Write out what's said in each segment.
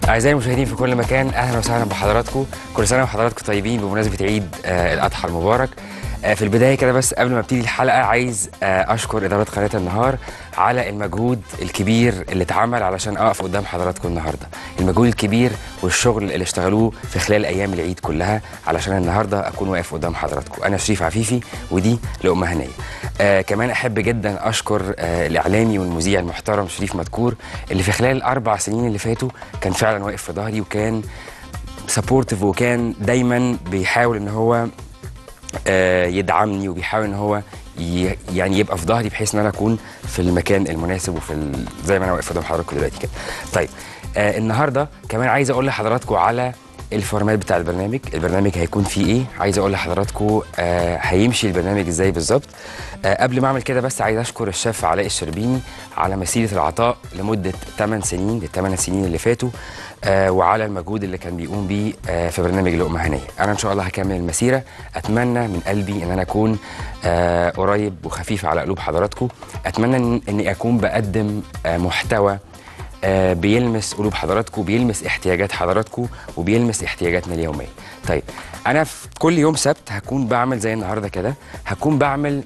أعزائي المشاهدين في كل مكان أهلا وسهلا بحضراتكم كل سنة وحضراتكم طيبين بمناسبة عيد آه الأضحى المبارك آه في البداية كده بس قبل ما ابتدي الحلقة عايز آه أشكر إدارة قناة النهار على المجهود الكبير اللي اتعمل علشان أقف قدام حضراتكم النهاردة المجهود الكبير والشغل اللي اشتغلوه في خلال أيام العيد كلها علشان النهاردة أكون واقف قدام حضراتكم أنا شريف عفيفي ودي لقمة هنية آه كمان أحب جدا أشكر آه الإعلامي والمذيع المحترم شريف مدكور اللي في خلال الأربع سنين اللي فاتوا كان فعلا واقف في ظهري وكان سبورتيف وكان دايما بيحاول ان هو آه، يدعمني وبيحاول ان هو ي- يعني يبقى في ظهري بحيث ان انا اكون في المكان المناسب وفي ال... زي ما انا واقف قدام حضراتكم دلوقتي كده. طيب آه النهارده كمان عايز اقول لحضراتكم على الفورمات بتاع البرنامج، البرنامج هيكون فيه ايه؟ عايز اقول لحضراتكم آه هيمشي البرنامج ازاي بالظبط. آه قبل ما اعمل كده بس عايز اشكر الشيف علاء الشربيني على مسيره العطاء لمده 8 سنين الثمان سنين اللي فاتوا آه وعلى المجهود اللي كان بيقوم بيه آه في برنامج لقمه هنيه. انا ان شاء الله هكمل المسيره اتمنى من قلبي ان انا اكون آه قريب وخفيف على قلوب حضراتكم اتمنى إن- اني اكون بقدم آه محتوى آه، بيلمس قلوب حضراتكم بيلمس احتياجات حضراتكم وبيلمس احتياجاتنا اليوميه. طيب انا في كل يوم سبت هكون بعمل زي النهارده كده هكون بعمل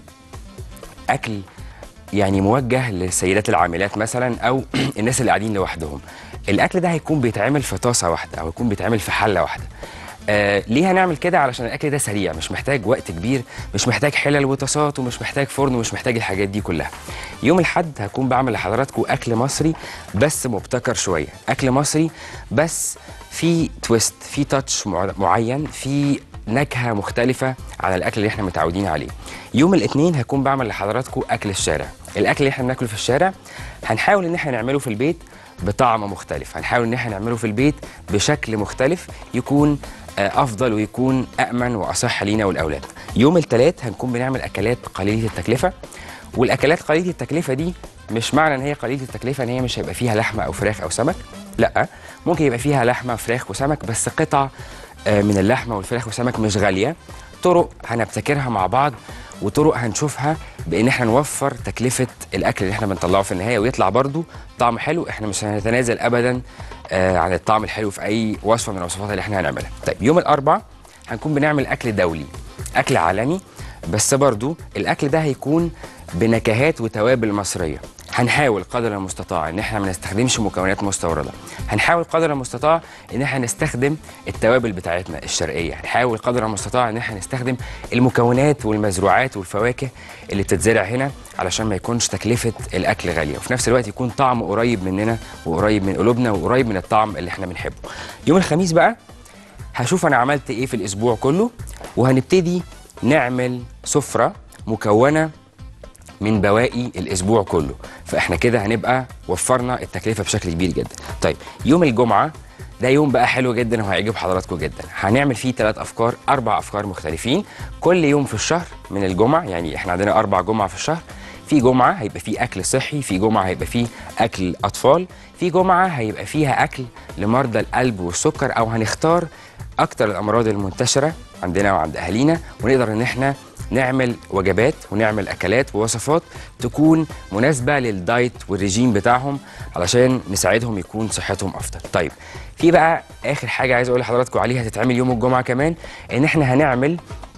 اكل يعني موجه للسيدات العاملات مثلا او الناس اللي قاعدين لوحدهم الاكل ده هيكون بيتعمل في طاسه واحده او هيكون بيتعمل في حله واحده آه ليه هنعمل كده علشان الاكل ده سريع مش محتاج وقت كبير مش محتاج حلل وطاسات ومش محتاج فرن ومش محتاج الحاجات دي كلها يوم الحد هكون بعمل لحضراتكم اكل مصري بس مبتكر شويه اكل مصري بس في تويست في تاتش مع- معين في نكهه مختلفه عن الاكل اللي احنا متعودين عليه يوم الاثنين هكون بعمل لحضراتكم اكل الشارع الاكل اللي احنا بناكله في الشارع هنحاول ان احنا نعمله في البيت بطعم مختلف هنحاول ان احنا نعمله في البيت بشكل مختلف يكون آه، افضل ويكون امن واصح لينا والاولاد يوم الثلاث هنكون بنعمل اكلات قليله التكلفه والاكلات قليله التكلفه دي مش معنى ان هي قليله التكلفه ان هي مش هيبقى فيها لحمه او فراخ او سمك لا ممكن يبقى فيها لحمه فراخ وسمك بس قطع آه، من اللحمه والفراخ والسمك مش غاليه طرق هنبتكرها مع بعض وطرق هنشوفها بان احنا نوفر تكلفه الاكل اللي احنا بنطلعه في النهايه ويطلع برضو طعم حلو احنا مش هنتنازل ابدا آه عن الطعم الحلو في اي وصفه من الوصفات اللي احنا هنعملها طيب يوم الاربع هنكون بنعمل اكل دولي اكل عالمي بس برضو الاكل ده هيكون بنكهات وتوابل مصريه هنحاول قدر المستطاع ان احنا ما نستخدمش مكونات مستورده هنحاول قدر المستطاع ان احنا نستخدم التوابل بتاعتنا الشرقيه هنحاول قدر المستطاع ان احنا نستخدم المكونات والمزروعات والفواكه اللي بتتزرع هنا علشان ما يكونش تكلفه الاكل غاليه وفي نفس الوقت يكون طعمه قريب مننا وقريب من قلوبنا وقريب من الطعم اللي احنا بنحبه يوم الخميس بقى هشوف انا عملت ايه في الاسبوع كله وهنبتدي نعمل سفره مكونه من بواقي الاسبوع كله فاحنا كده هنبقى وفرنا التكلفه بشكل كبير جدا طيب يوم الجمعه ده يوم بقى حلو جدا وهيعجب حضراتكم جدا هنعمل فيه ثلاث افكار اربع افكار مختلفين كل يوم في الشهر من الجمعه يعني احنا عندنا اربع جمعه في الشهر في جمعه هيبقى فيه اكل صحي في جمعه هيبقى فيه اكل اطفال في جمعه هيبقى فيها اكل لمرضى القلب والسكر او هنختار اكتر الامراض المنتشره عندنا وعند اهالينا ونقدر ان احنا نعمل وجبات ونعمل اكلات ووصفات تكون مناسبه للدايت والرجيم بتاعهم علشان نساعدهم يكون صحتهم افضل. طيب في بقى اخر حاجه عايز اقول لحضراتكم عليها تتعمل يوم الجمعه كمان ان احنا هنعمل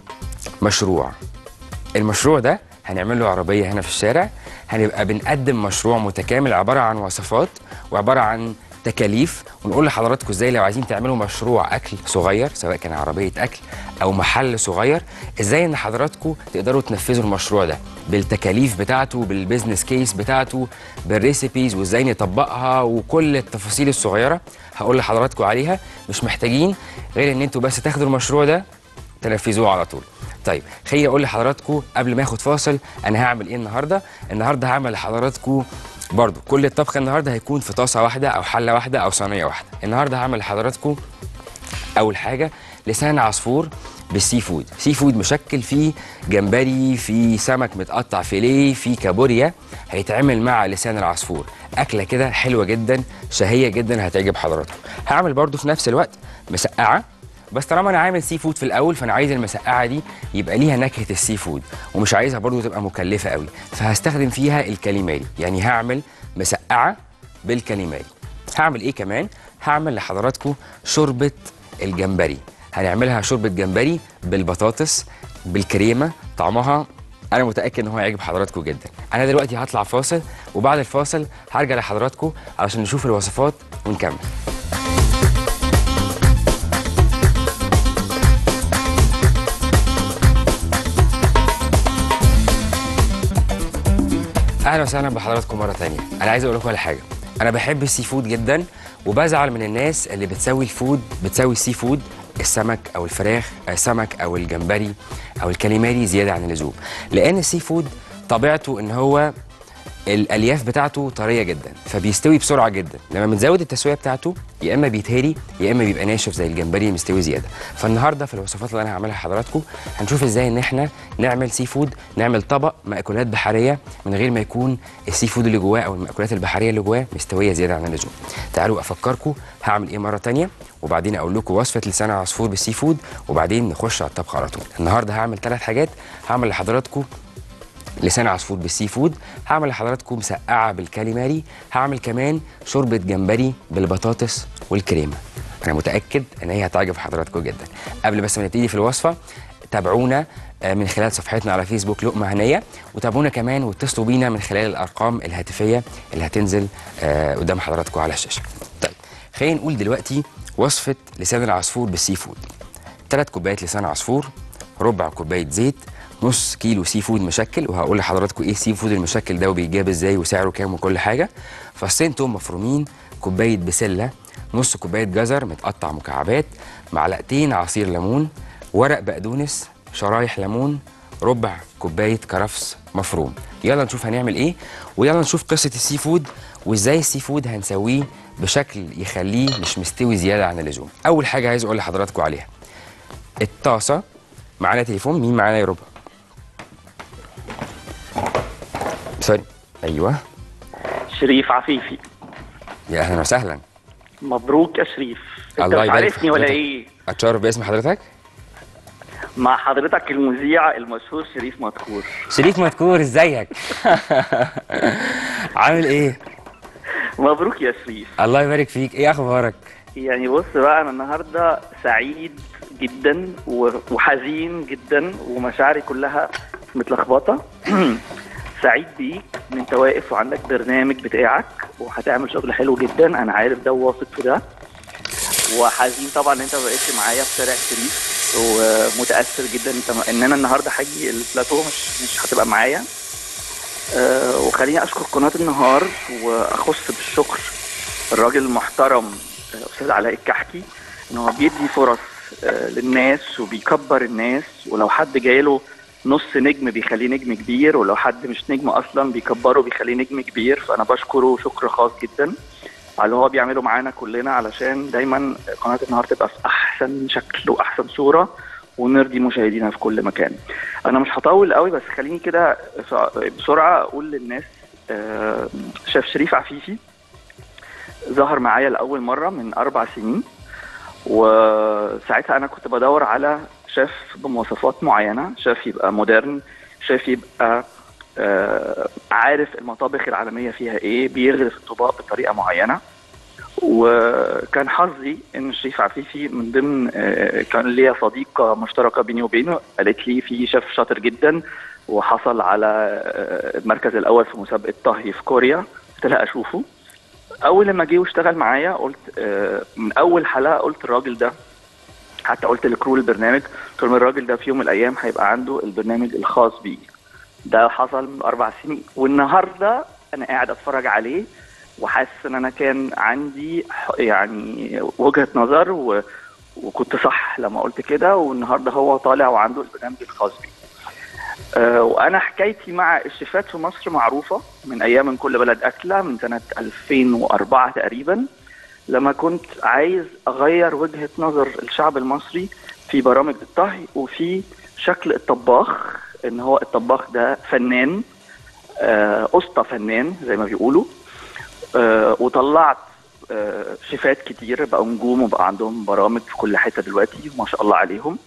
مشروع. المشروع ده هنعمل له عربيه هنا في الشارع هنبقى بنقدم مشروع متكامل عباره عن وصفات وعباره عن تكاليف ونقول لحضراتكم ازاي لو عايزين تعملوا مشروع اكل صغير سواء كان عربيه اكل او محل صغير ازاي ان حضراتكم تقدروا تنفذوا المشروع ده بالتكاليف بتاعته بالبيزنس كيس بتاعته بالريسيبيز وازاي نطبقها وكل التفاصيل الصغيره هقول لحضراتكم عليها مش محتاجين غير ان انتوا بس تاخدوا المشروع ده تنفذوه على طول طيب خليني اقول لحضراتكم قبل ما اخد فاصل انا هعمل ايه النهارده النهارده هعمل لحضراتكم برضو كل الطبخ النهارده هيكون في طاسه واحده او حله واحده او صينيه واحده النهارده هعمل لحضراتكم اول حاجه لسان عصفور بالسي فود سي فود مشكل فيه جمبري في سمك متقطع فيليه في كابوريا هيتعمل مع لسان العصفور اكله كده حلوه جدا شهيه جدا هتعجب حضراتكم هعمل برضو في نفس الوقت مسقعه بس طالما انا عامل سي فود في الاول فانا عايز المسقعه دي يبقى ليها نكهه السي فود ومش عايزها برضو تبقى مكلفه قوي فهستخدم فيها الكاليماري يعني هعمل مسقعه بالكاليماري هعمل ايه كمان هعمل لحضراتكم شوربه الجمبري هنعملها شوربه جمبري بالبطاطس بالكريمه طعمها انا متاكد ان هو هيعجب حضراتكم جدا انا دلوقتي هطلع فاصل وبعد الفاصل هرجع لحضراتكم علشان نشوف الوصفات ونكمل اهلا وسهلا بحضراتكم مره تانية انا عايز اقول لكم على حاجه انا بحب السي فود جدا وبزعل من الناس اللي بتسوي الفود بتسوي السي فود السمك او الفراخ السمك او الجمبري او الكاليماري زياده عن اللزوم لان السي فود طبيعته ان هو الالياف بتاعته طريه جدا فبيستوي بسرعه جدا لما بنزود التسويه بتاعته يا اما بيتهري يا اما بيبقى ناشف زي الجمبري مستوي زياده فالنهارده في الوصفات اللي انا هعملها لحضراتكم هنشوف ازاي ان احنا نعمل سي فود نعمل طبق مأكولات بحريه من غير ما يكون السي فود اللي جواه او المأكولات البحريه اللي جواه مستويه زياده عن اللزوم تعالوا افكركم هعمل ايه مره تانية وبعدين اقول لكم وصفه لسان عصفور بالسي فود وبعدين نخش على الطبخ على طول النهارده هعمل ثلاث حاجات هعمل لحضراتكم لسان عصفور بالسي فود هعمل لحضراتكم مسقعه بالكاليماري هعمل كمان شوربه جمبري بالبطاطس والكريمه انا متاكد ان هي هتعجب حضراتكم جدا قبل بس ما نبتدي في الوصفه تابعونا آه، من خلال صفحتنا على فيسبوك لقمه هنيه وتابعونا كمان واتصلوا بينا من خلال الارقام الهاتفيه اللي هتنزل آه، قدام حضراتكم على الشاشه طيب خلينا نقول دلوقتي وصفه لسان العصفور بالسي فود ثلاث كوبايات لسان عصفور ربع كوبايه زيت نص كيلو سي فود مشكل وهقول لحضراتكم ايه السي فود المشكل ده وبيتجاب ازاي وسعره كام وكل حاجه فصين توم مفرومين كوبايه بسله نص كوبايه جزر متقطع مكعبات معلقتين عصير ليمون ورق بقدونس شرايح ليمون ربع كوبايه كرفس مفروم يلا نشوف هنعمل ايه ويلا نشوف قصه السي فود وازاي السي فود هنسويه بشكل يخليه مش مستوي زياده عن اللزوم اول حاجه عايز اقول لحضراتكم عليها الطاسه معانا تليفون مين معانا يا ربع سوري ايوه شريف عفيفي يا اهلا وسهلا مبروك يا شريف انت الله مش يبارك عارفني ولا حضرتك. ايه اتشرف باسم حضرتك مع حضرتك المذيع المشهور شريف مدكور شريف مدكور ازيك عامل ايه مبروك يا شريف الله يبارك فيك ايه اخبارك يعني بص بقى انا النهارده سعيد جدا و- وحزين جدا ومشاعري كلها متلخبطه سعيد بيك ان انت واقف وعندك برنامج بتاعك وهتعمل شغل حلو جدا انا عارف ده وواثق في ده وحزين طبعا ان انت ما بقتش معايا في شارع شريف ومتاثر جدا انت ان انا النهارده هاجي البلاتو مش مش هتبقى معايا أه وخليني اشكر قناه النهار واخص بالشكر الراجل المحترم آه، استاذ علاء الكحكي ان هو بيدي فرص آه، للناس وبيكبر الناس ولو حد جايله نص نجم بيخليه نجم كبير ولو حد مش نجم اصلا بيكبره بيخليه نجم كبير فانا بشكره شكر خاص جدا على اللي هو بيعمله معانا كلنا علشان دايما قناه النهار تبقى في احسن شكل واحسن صوره ونرضي مشاهدينا في كل مكان. انا مش هطول قوي بس خليني كده بسرعه اقول للناس آه، شيف شريف عفيفي ظهر معايا لاول مره من اربع سنين وساعتها انا كنت بدور على شيف بمواصفات معينه شيف يبقى مودرن شيف يبقى آه، عارف المطابخ العالميه فيها ايه بيغرف الطباق بطريقه معينه وكان حظي ان الشيف عفيفي من ضمن آه، كان ليا صديقه مشتركه بيني وبينه قالت لي في شيف شاطر جدا وحصل على آه، المركز الاول في مسابقه طهي في كوريا قلت لها اشوفه اول لما جه واشتغل معايا قلت آه، من اول حلقه قلت الراجل ده حتى قلت لكرو البرنامج قلت لهم الراجل ده في يوم من الايام هيبقى عنده البرنامج الخاص بيه ده حصل من اربع سنين والنهارده انا قاعد اتفرج عليه وحاسس ان انا كان عندي ح- يعني وجهه نظر و... وكنت صح لما قلت كده والنهارده هو طالع وعنده البرنامج الخاص بيه. أه وانا حكايتي مع الشيفات في مصر معروفه من ايام من كل بلد اكله من سنه 2004 تقريبا لما كنت عايز اغير وجهه نظر الشعب المصري في برامج الطهي وفي شكل الطباخ ان هو الطباخ ده فنان آه، اسطى فنان زي ما بيقولوا آه، وطلعت آه، شيفات كتير بقوا نجوم وبقى عندهم برامج في كل حته دلوقتي ما شاء الله عليهم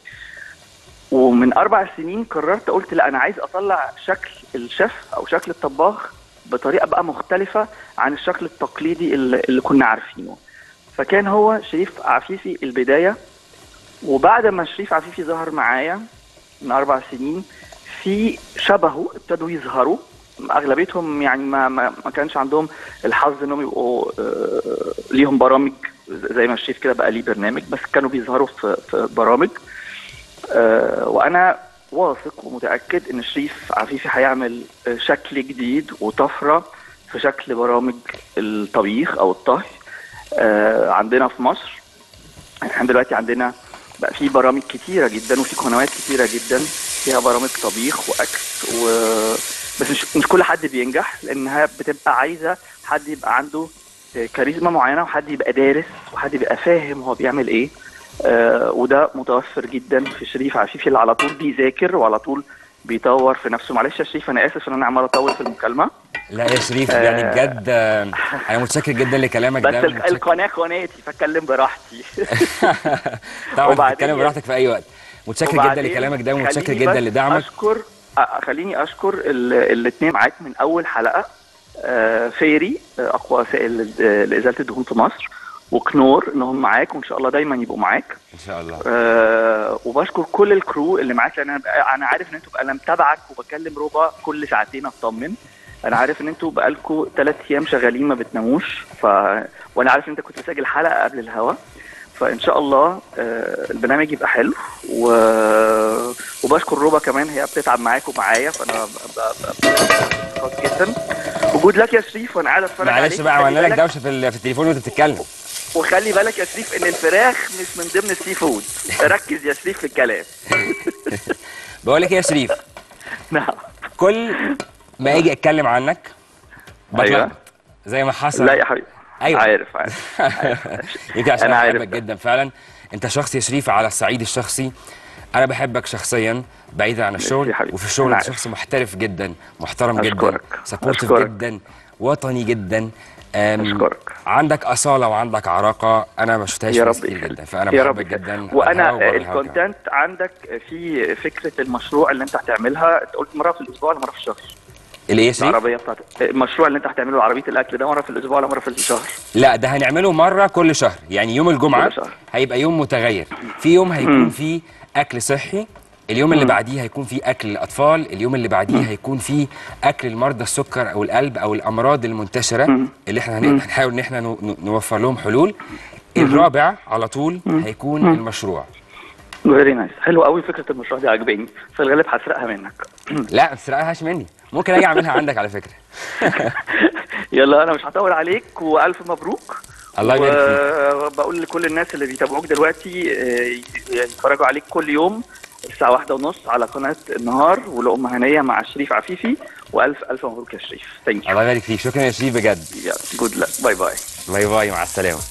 ومن اربع سنين قررت قلت لا انا عايز اطلع شكل الشيف او شكل الطباخ بطريقه بقى مختلفه عن الشكل التقليدي اللي, اللي كنا عارفينه فكان هو شريف عفيفي البدايه وبعد ما شريف عفيفي ظهر معايا من اربع سنين في شبهه ابتدوا يظهروا اغلبيتهم يعني ما ما, ما كانش عندهم الحظ انهم يبقوا آه، ليهم برامج زي ما شريف كده بقى ليه برنامج بس كانوا بيظهروا في, في برامج آه، وانا واثق ومتاكد ان شريف عفيفي هيعمل آه، شكل جديد وطفره في شكل برامج الطبيخ او الطهي آه، عندنا في مصر احنا دلوقتي عندنا بقى في برامج كتيره جدا وفي قنوات كتيره جدا فيها برامج طبيخ واكل و بس مش مش كل حد بينجح لانها بتبقى عايزه حد يبقى عنده آه، كاريزما معينه وحد يبقى دارس وحد يبقى فاهم هو بيعمل ايه آه وده متوفر جدا في شريف عفيفي اللي على طول بيذاكر وعلى طول بيطور في نفسه معلش يا شريف انا اسف ان انا عمال اطول في المكالمه لا يا شريف آه. يعني بجد آه، انا متشكر جدا لكلامك بس ده ال- متشكر- القناه قناتي فاتكلم براحتي طبعا وبعدين- تتكلم براحتك في اي وقت متشكر جدا وبعدين لكلامك ده ومتشكر خليني جدا بس لدعمك اشكر أ- خليني اشكر الاثنين معاك من اول حلقه آه، فيري آه، اقوى وسائل آه، لازاله الدهون في مصر وكنور انهم معاك وان شاء الله دايما يبقوا معاك ان شاء الله آه، وبشكر كل الكرو اللي معاك لان انا بقى- انا عارف ان انتوا بقى انا متابعك وبكلم روبا كل ساعتين اطمن انا عارف ان انتوا بقالكوا ثلاث ايام شغالين ما بتناموش ف وانا عارف ان انت كنت مسجل حلقه قبل الهوا فان شاء الله آه، البرنامج يبقى حلو و... وبشكر روبا كمان هي بتتعب معاك ومعايا فانا ب- ب- ب- مبسوط جدا وجود لك يا شريف وانا قاعد اتفرج عليك معلش بقى خلي عملنا لك بالك- دوشه في ال- في التليفون وانت بتتكلم وخلي بالك يا شريف ان الفراخ مش من ضمن السي فود ركز يا شريف في الكلام بقول لك إيه يا شريف نعم كل ما اجي اتكلم عنك أيوة. بطلع زي ما حصل لا يا حبيبي أيوة. عارف عارف يمكن عشان أنا انا عارف بحبك ده. جدا فعلا انت شخص يا شريف على الصعيد الشخصي انا بحبك شخصيا بعيدا عن الشغل يا حبيبي. وفي الشغل أنا انت عارف. شخص محترف جدا محترم جدا أشكرك. سبورتيف أشكرك. جدا وطني جدا أم، أشكرك. عندك اصاله وعندك عراقه انا ما شفتهاش يا في رب ناس كتير يخليك. جدا فانا يا رب بحبك يخليك. جدا على وانا الهوا وبره الهوا كمان. الكونتنت عندك في فكره المشروع اللي انت هتعملها انت قلت مره في الاسبوع ولا مره في الشهر اللي ايه يا شريف؟ العربيه بتاعت المشروع اللي انت هتعمله عربيه الاكل ده مره في الاسبوع ولا مره في الشهر لا ده هنعمله مره كل شهر يعني يوم الجمعه كل شهر. هيبقى يوم متغير في يوم هيكون فيه اكل صحي اليوم اللي بعديه هيكون فيه اكل الاطفال اليوم اللي بعديه هيكون فيه اكل المرضى السكر او القلب او الامراض المنتشره اللي احنا هن- هنحاول ان احنا نو- نو- نوفر لهم حلول الرابع على طول هيكون المشروع فيري نايس حلو قوي فكره المشروع دي عجباني في الغالب هسرقها منك لا ما تسرقهاش مني ممكن اجي اعملها عندك على فكره يلا انا مش هطول عليك والف مبروك الله يبارك وبقول لكل الناس اللي بيتابعوك دلوقتي آه، يتفرجوا عليك كل يوم الساعة واحدة ونص على قناة النهار ولقمة هنية مع شريف عفيفي وألف ألف مبروك يا شريف ثانك يو الله يبارك فيك شكرا يا شريف بجد جود لك باي باي باي باي مع السلامه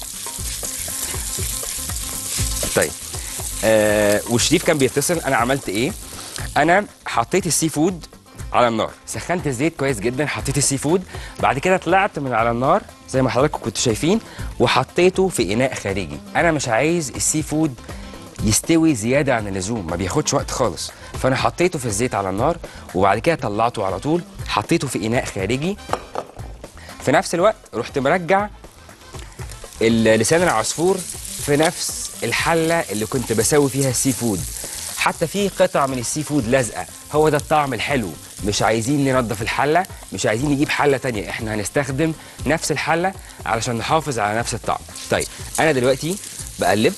طيب آه وشريف كان بيتصل انا عملت ايه انا حطيت السي فود على النار سخنت الزيت كويس جدا حطيت السي فود بعد كده طلعت من على النار زي ما حضراتكم كنتوا شايفين وحطيته في اناء خارجي انا مش عايز السي فود يستوي زياده عن اللزوم ما بياخدش وقت خالص فانا حطيته في الزيت على النار وبعد كده طلعته على طول حطيته في اناء خارجي في نفس الوقت رحت مرجع ال- لسان العصفور في نفس الحله اللي كنت بسوي فيها السي فود حتى في قطع من السي فود لازقه هو ده الطعم الحلو مش عايزين ننضف الحله مش عايزين نجيب حله تانية احنا هنستخدم نفس الحله علشان نحافظ على نفس الطعم طيب انا دلوقتي بقلب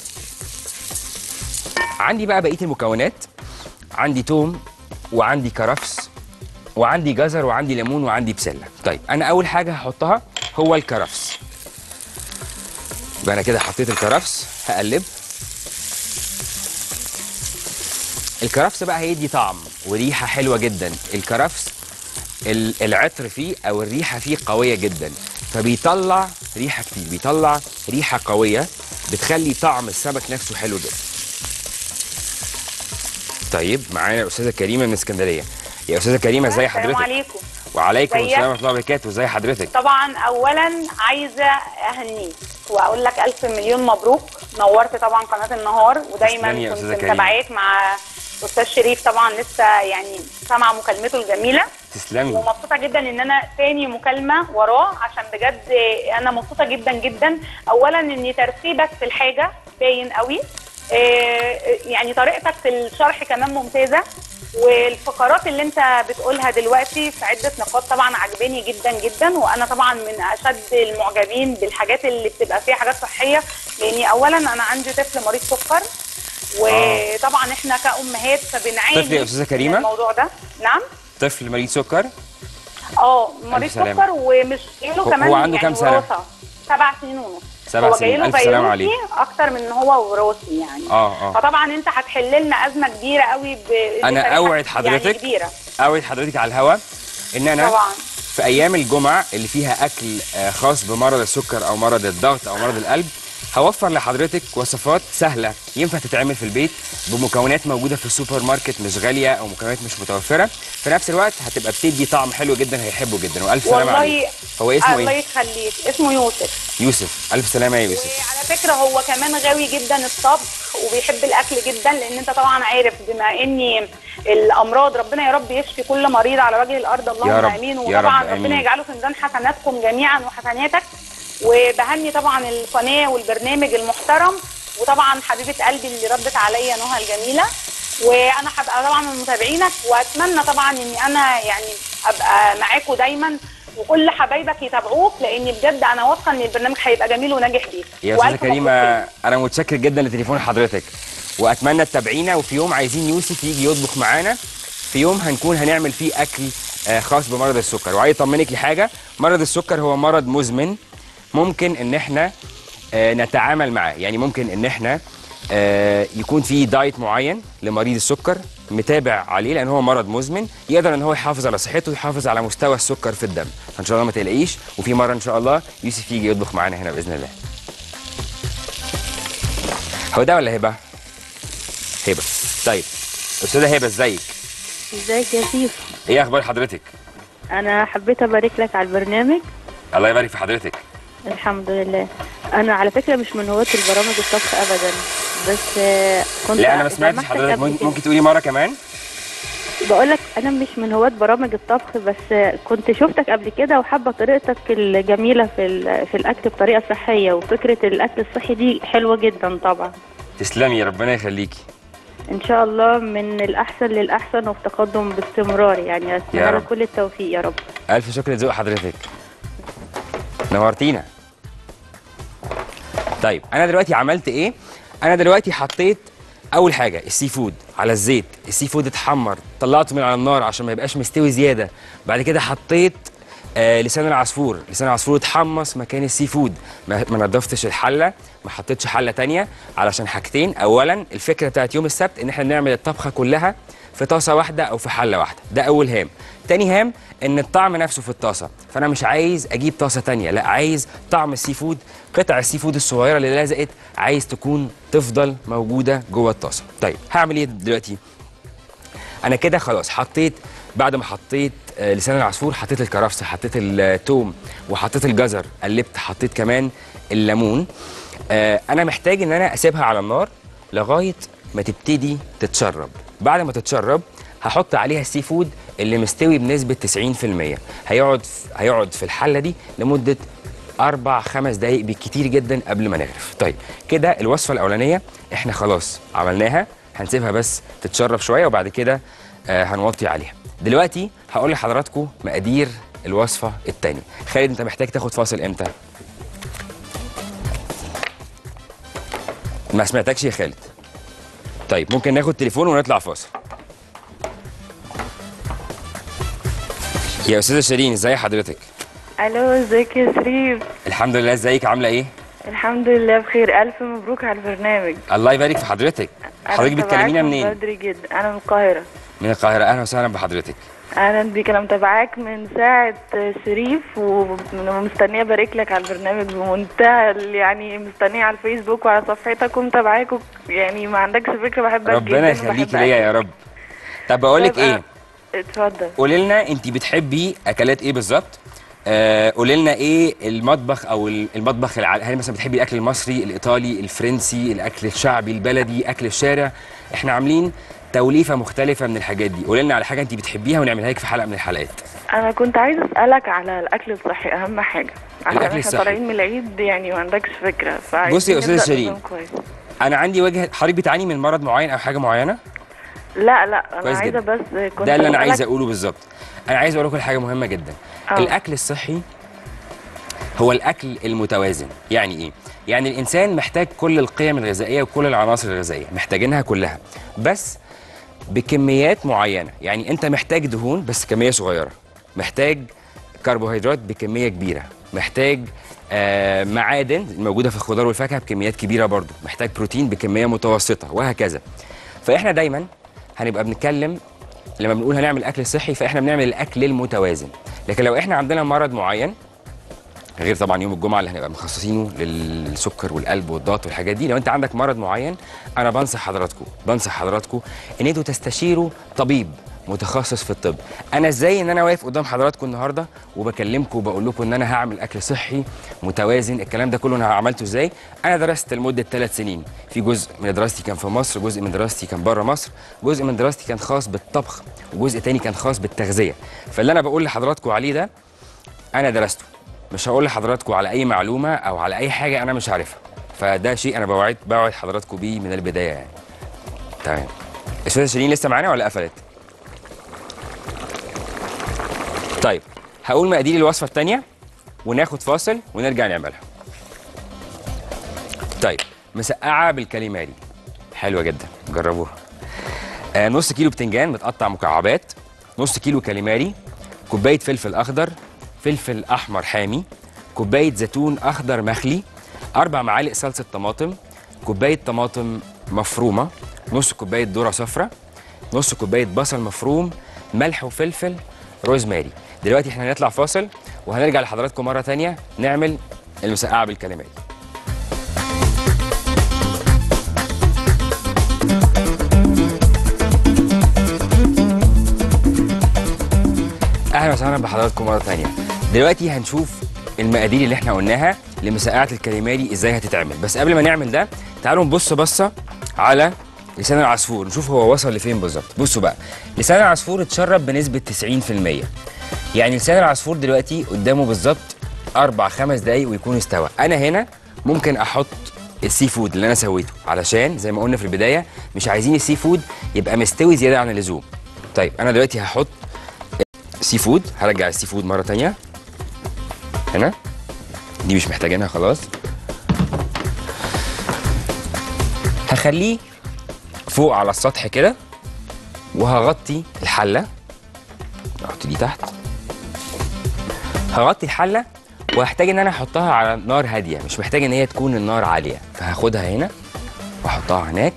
عندي بقى بقيه المكونات عندي توم وعندي كرفس وعندي جزر وعندي ليمون وعندي بسله طيب انا اول حاجه هحطها هو الكرفس يبقى انا كده حطيت الكرفس هقلب الكرفس بقى هيدي طعم وريحه حلوه جدا الكرفس ال- العطر فيه او الريحه فيه قويه جدا فبيطلع ريحه كتير بيطلع ريحه قويه بتخلي طعم السمك نفسه حلو جدا طيب معانا الاستاذه كريمه من اسكندريه يا استاذه كريمه ازي السلام حضرتك عليكم وعليكم ازيك؟ السلام ورحمه الله وبركاته ازي حضرتك طبعا اولا عايزه اهنيك واقول لك الف مليون مبروك نورت طبعا قناه النهار ودايما تسلمي يا كنت أستاذة كريمة. متابعاك مع استاذ شريف طبعا لسه يعني سامعه مكالمته الجميله تسلمي ومبسوطه جدا ان انا تاني مكالمه وراه عشان بجد انا مبسوطه جدا جدا اولا ان ترتيبك في الحاجه باين قوي آه، يعني طريقتك في الشرح كمان ممتازه والفقرات اللي انت بتقولها دلوقتي في عده نقاط طبعا عجباني جدا جدا وانا طبعا من اشد المعجبين بالحاجات اللي بتبقى فيها حاجات صحيه لاني اولا انا عندي طفل مريض سكر وطبعا احنا كامهات فبنعاني طفل يا أستاذة كريمة؟ من الموضوع ده نعم طفل مريض سكر اه مريض ألف سلامة. سكر ومش جايله هو- كمان هو عنده يعني كام سنة؟ وراثة. سبع سنين ونص سبع هو سنين. جايله ألف سلامة عليه. فيروسي اكتر من ان هو وراثي يعني اه اه فطبعا انت هتحل لنا ازمه كبيره قوي ب... أنا بطريقة أوعد يعني حضرتك كبيره اوعد حضرتك على الهوا ان انا طبعا في ايام الجمعه اللي فيها اكل آه، خاص بمرض السكر او مرض الضغط او مرض القلب هوفر لحضرتك وصفات سهله ينفع تتعمل في البيت بمكونات موجوده في السوبر ماركت مش غاليه او مكونات مش متوفره في نفس الوقت هتبقى بتدي طعم حلو جدا هيحبه جدا والف سلامه والله عليه هو اسمه الله ايه يخليك اسمه يوسف يوسف الف سلامه يا يوسف وعلى فكره هو كمان غاوي جدا الطبخ وبيحب الاكل جدا لان انت طبعا عارف بما اني الامراض ربنا يا رب يشفي كل مريض على وجه الارض اللهم يا رب، امين يا وطبعا رب، ربنا آمين. يجعله في ميزان حسناتكم جميعا وحسناتك وبهني طبعا القناه والبرنامج المحترم وطبعا حبيبه قلبي اللي ردت عليا نهى الجميله وانا هبقى طبعا من متابعينك واتمنى طبعا اني انا يعني ابقى معاكم دايما وكل حبايبك يتابعوك لان بجد انا واثقه ان البرنامج هيبقى جميل وناجح بيك يا وألف استاذه مبروك كريمه ليك. انا متشكر جدا لتليفون حضرتك واتمنى تتابعينا وفي يوم عايزين يوسف يجي يطبخ معانا في يوم هنكون هنعمل فيه اكل آه، خاص بمرض السكر وعايز اطمنك لحاجه مرض السكر هو مرض مزمن ممكن ان احنا آه، نتعامل معاه يعني ممكن ان احنا آه، يكون في دايت معين لمريض السكر متابع عليه لان هو مرض مزمن يقدر ان هو يحافظ على صحته ويحافظ على مستوى السكر في الدم فان شاء الله ما تقلقيش وفي مره ان شاء الله يوسف يجي يطبخ معانا هنا باذن الله هو ده ولا هبه هبه طيب استاذه هبه ازيك ازيك يا سيف ايه اخبار حضرتك انا حبيت ابارك لك على البرنامج الله يبارك في حضرتك الحمد لله انا على فكره مش من هواة البرامج الطبخ ابدا بس آه، كنت لا انا ما سمعتش سمعتك حضرتك قبل ممكن, كده. ممكن تقولي مره كمان بقول لك انا مش من هواة برامج الطبخ بس آه، كنت شفتك قبل كده وحابه طريقتك الجميله في ال- في الاكل بطريقه صحيه وفكره الاكل الصحي دي حلوه جدا طبعا تسلمي ربنا يخليكي ان شاء الله من الاحسن للاحسن وفي تقدم باستمرار يعني اتمنى رب. لك كل التوفيق يا رب الف شكر لذوق حضرتك نورتينا طيب انا دلوقتي عملت ايه انا دلوقتي حطيت اول حاجه السي فود على الزيت السي فود اتحمر طلعته من على النار عشان ما يبقاش مستوي زياده بعد كده حطيت آه لسان العصفور لسان العصفور اتحمص مكان السي فود ما, ما نضفتش الحله ما حطيتش حله تانية علشان حاجتين اولا الفكره بتاعت يوم السبت ان احنا نعمل الطبخه كلها في طاسه واحده او في حله واحده ده اول هام تاني هام ان الطعم نفسه في الطاسه فانا مش عايز اجيب طاسه تانية لا عايز طعم السي فود قطع السي فود الصغيره اللي لزقت عايز تكون تفضل موجوده جوه الطاسه طيب هعمل ايه دلوقتي انا كده خلاص حطيت بعد ما حطيت آه، لسان العصفور حطيت الكرفس حطيت التوم وحطيت الجزر قلبت حطيت كمان الليمون آه، انا محتاج ان انا اسيبها على النار لغايه ما تبتدي تتشرب بعد ما تتشرب هحط عليها السي فود اللي مستوي بنسبه 90% هيقعد هيقعد في الحله دي لمده اربع خمس دقائق بالكتير جدا قبل ما نغرف طيب كده الوصفه الاولانيه احنا خلاص عملناها هنسيبها بس تتشرب شويه وبعد كده آه هنوطي عليها دلوقتي هقول لحضراتكم مقادير الوصفه الثانيه خالد انت محتاج تاخد فاصل امتى ما سمعتكش يا خالد طيب ممكن ناخد تليفون ونطلع فاصل يا استاذه شيرين ازي حضرتك الو ازيك يا شريف الحمد لله ازيك عامله ايه الحمد لله بخير الف مبروك على البرنامج الله يبارك في حضرتك أنا حضرتك بتكلمينا متابعاك من منين بدري جدا انا من القاهره من القاهره اهلا وسهلا بحضرتك اهلا بيك انا متابعاك من ساعه شريف ومستنيه ابارك لك على البرنامج بمنتهى ال- يعني مستنيه على الفيسبوك وعلى صفحتك ومتابعاك وك- يعني ما عندكش فكره بحبك جدا ربنا وبحب يخليكي ليا يا رب طب بقول لك طيب، ايه اتفضل قولي لنا انت بتحبي اكلات ايه بالظبط آه قولي لنا ايه المطبخ او ال- المطبخ الع... هل مثلا بتحبي الاكل المصري الايطالي الفرنسي الاكل الشعبي البلدي اكل الشارع احنا عاملين توليفه مختلفه من الحاجات دي قولي لنا على حاجه انت بتحبيها ونعملها لك في حلقه من الحلقات انا كنت عايزه اسالك على الاكل الصحي اهم حاجه عشان الأكل احنا الصحي. طالعين من العيد يعني ما عندكش فكره فعايزين بصي يا أستاذة نبدأ شيرين. نظام كويس. انا عندي وجه حضرتك بتعاني من مرض معين او حاجه معينه لا لا انا كويس عايزه جدا. بس كنت ده اللي انا بسألك- عايز اقوله بالظبط انا عايز اقول لكم حاجه مهمه جدا آه. الاكل الصحي هو الاكل المتوازن يعني ايه يعني الانسان محتاج كل القيم الغذائيه وكل العناصر الغذائيه محتاجينها كلها بس بكميات معينه يعني انت محتاج دهون بس كميه صغيره محتاج كربوهيدرات بكميه كبيره محتاج آه معادن الموجوده في الخضار والفاكهه بكميات كبيره برضو محتاج بروتين بكميه متوسطه وهكذا فاحنا دايما هنبقى بنتكلم لما بنقول هنعمل اكل صحي فاحنا بنعمل الاكل المتوازن لكن لو احنا عندنا مرض معين غير طبعا يوم الجمعه اللي هنبقى مخصصينه للسكر والقلب والضغط والحاجات دي لو انت عندك مرض معين انا بنصح حضراتكم بنصح حضراتكم ان انتوا تستشيروا طبيب متخصص في الطب انا ازاي ان انا واقف قدام حضراتكم النهارده وبكلمكم وبقول لكم ان انا هعمل اكل صحي متوازن الكلام ده كله انا عملته ازاي انا درست لمده ثلاث سنين في جزء من دراستي كان في مصر جزء من دراستي كان بره مصر جزء من دراستي كان خاص بالطبخ وجزء تاني كان خاص بالتغذيه فاللي انا بقول لحضراتكم عليه ده انا درسته مش هقول لحضراتكم على اي معلومه او على اي حاجه انا مش عارفها فده شيء انا بوعد بوعد حضراتكم بيه من البدايه يعني تمام استاذه شيرين لسه معانا ولا قفلت طيب هقول مقادير الوصفه الثانيه وناخد فاصل ونرجع نعملها طيب مسقعه بالكاليماري حلوه جدا جربوها آه نص كيلو بتنجان متقطع مكعبات نص كيلو كاليماري كوبايه فلفل اخضر فلفل احمر حامي كوبايه زيتون اخضر مخلي اربع معالق صلصه طماطم كوبايه طماطم مفرومه نص كوبايه ذره صفراء نص كوبايه بصل مفروم ملح وفلفل روزماري دلوقتي احنا هنطلع فاصل وهنرجع لحضراتكم مره تانية نعمل المسقعه بالكاليماري اهلا وسهلا بحضراتكم مره ثانيه دلوقتي هنشوف المقادير اللي احنا قلناها لمسقعه الكاليماري ازاي هتتعمل بس قبل ما نعمل ده تعالوا نبص بصه على لسان العصفور نشوف هو وصل لفين بالظبط بصوا بقى لسان العصفور اتشرب بنسبه 90% يعني لسان العصفور دلوقتي قدامه بالظبط اربع خمس دقايق ويكون استوى انا هنا ممكن احط السي فود اللي انا سويته علشان زي ما قلنا في البدايه مش عايزين السي فود يبقى مستوي زياده عن اللزوم طيب انا دلوقتي هحط سي فود هرجع السي فود مره تانية هنا دي مش محتاجينها خلاص هخليه فوق على السطح كده وهغطي الحله احط دي تحت هغطي الحله وهحتاج ان انا احطها على نار هاديه مش محتاج ان هي تكون النار عاليه فهاخدها هنا واحطها هناك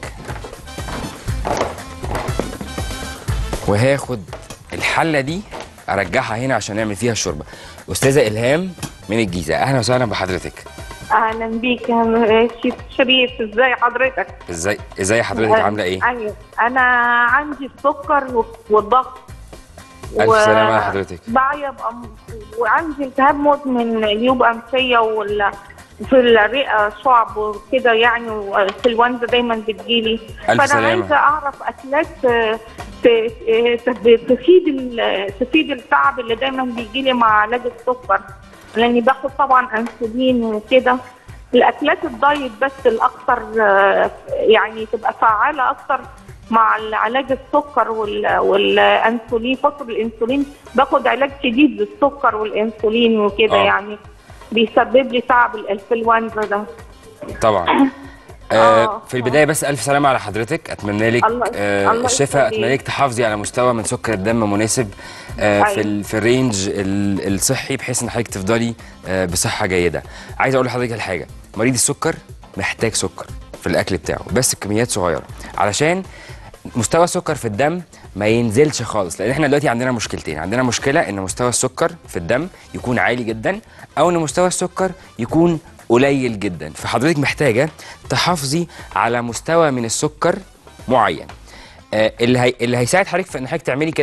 وهاخد الحله دي ارجعها هنا عشان نعمل فيها الشوربه استاذه الهام من الجيزه اهلا وسهلا بحضرتك اهلا بيك يا شيف شريف ازاي حضرتك ازاي ازاي حضرتك عامله ايه ايوه انا عندي السكر والضغط الف سلامه على حضرتك بعيا بأم- وعندي التهاب مزمن جيوب انفيه وال في الرئه شعب وكده يعني والانفلونزا دايما بتجيلي ألف فانا سلامة. عايزه اعرف اكلات آه، ت- آه، ت- تفيد ال- تفيد التعب اللي دايما بيجيلي مع علاج السكر لاني باخد طبعا انسولين وكده الاكلات الدايت بس الاكثر آه، يعني تبقى فعاله اكثر مع علاج السكر وال- والانسولين فتره الانسولين باخد علاج شديد للسكر والانسولين وكده آه. يعني بيسبب لي تعب الانفلونزا ده طبعا آه آه. في البدايه بس الف سلامه على حضرتك اتمنى لك الله- آه الله الشفاء يخليك. اتمنى لك تحافظي على مستوى من سكر الدم مناسب آه في أيوة. ال- في الرينج ال- الصحي بحيث ان حضرتك تفضلي آه بصحه جيده عايز اقول لحضرتك الحاجه مريض السكر محتاج سكر في الاكل بتاعه بس بكميات صغيره علشان مستوى السكر في الدم ما ينزلش خالص لان احنا دلوقتي عندنا مشكلتين عندنا مشكله ان مستوى السكر في الدم يكون عالي جدا او ان مستوى السكر يكون قليل جدا فحضرتك محتاجه تحافظي على مستوى من السكر معين آه، اللي هي... اللي هيساعد حضرتك في ان حضرتك تعملي كده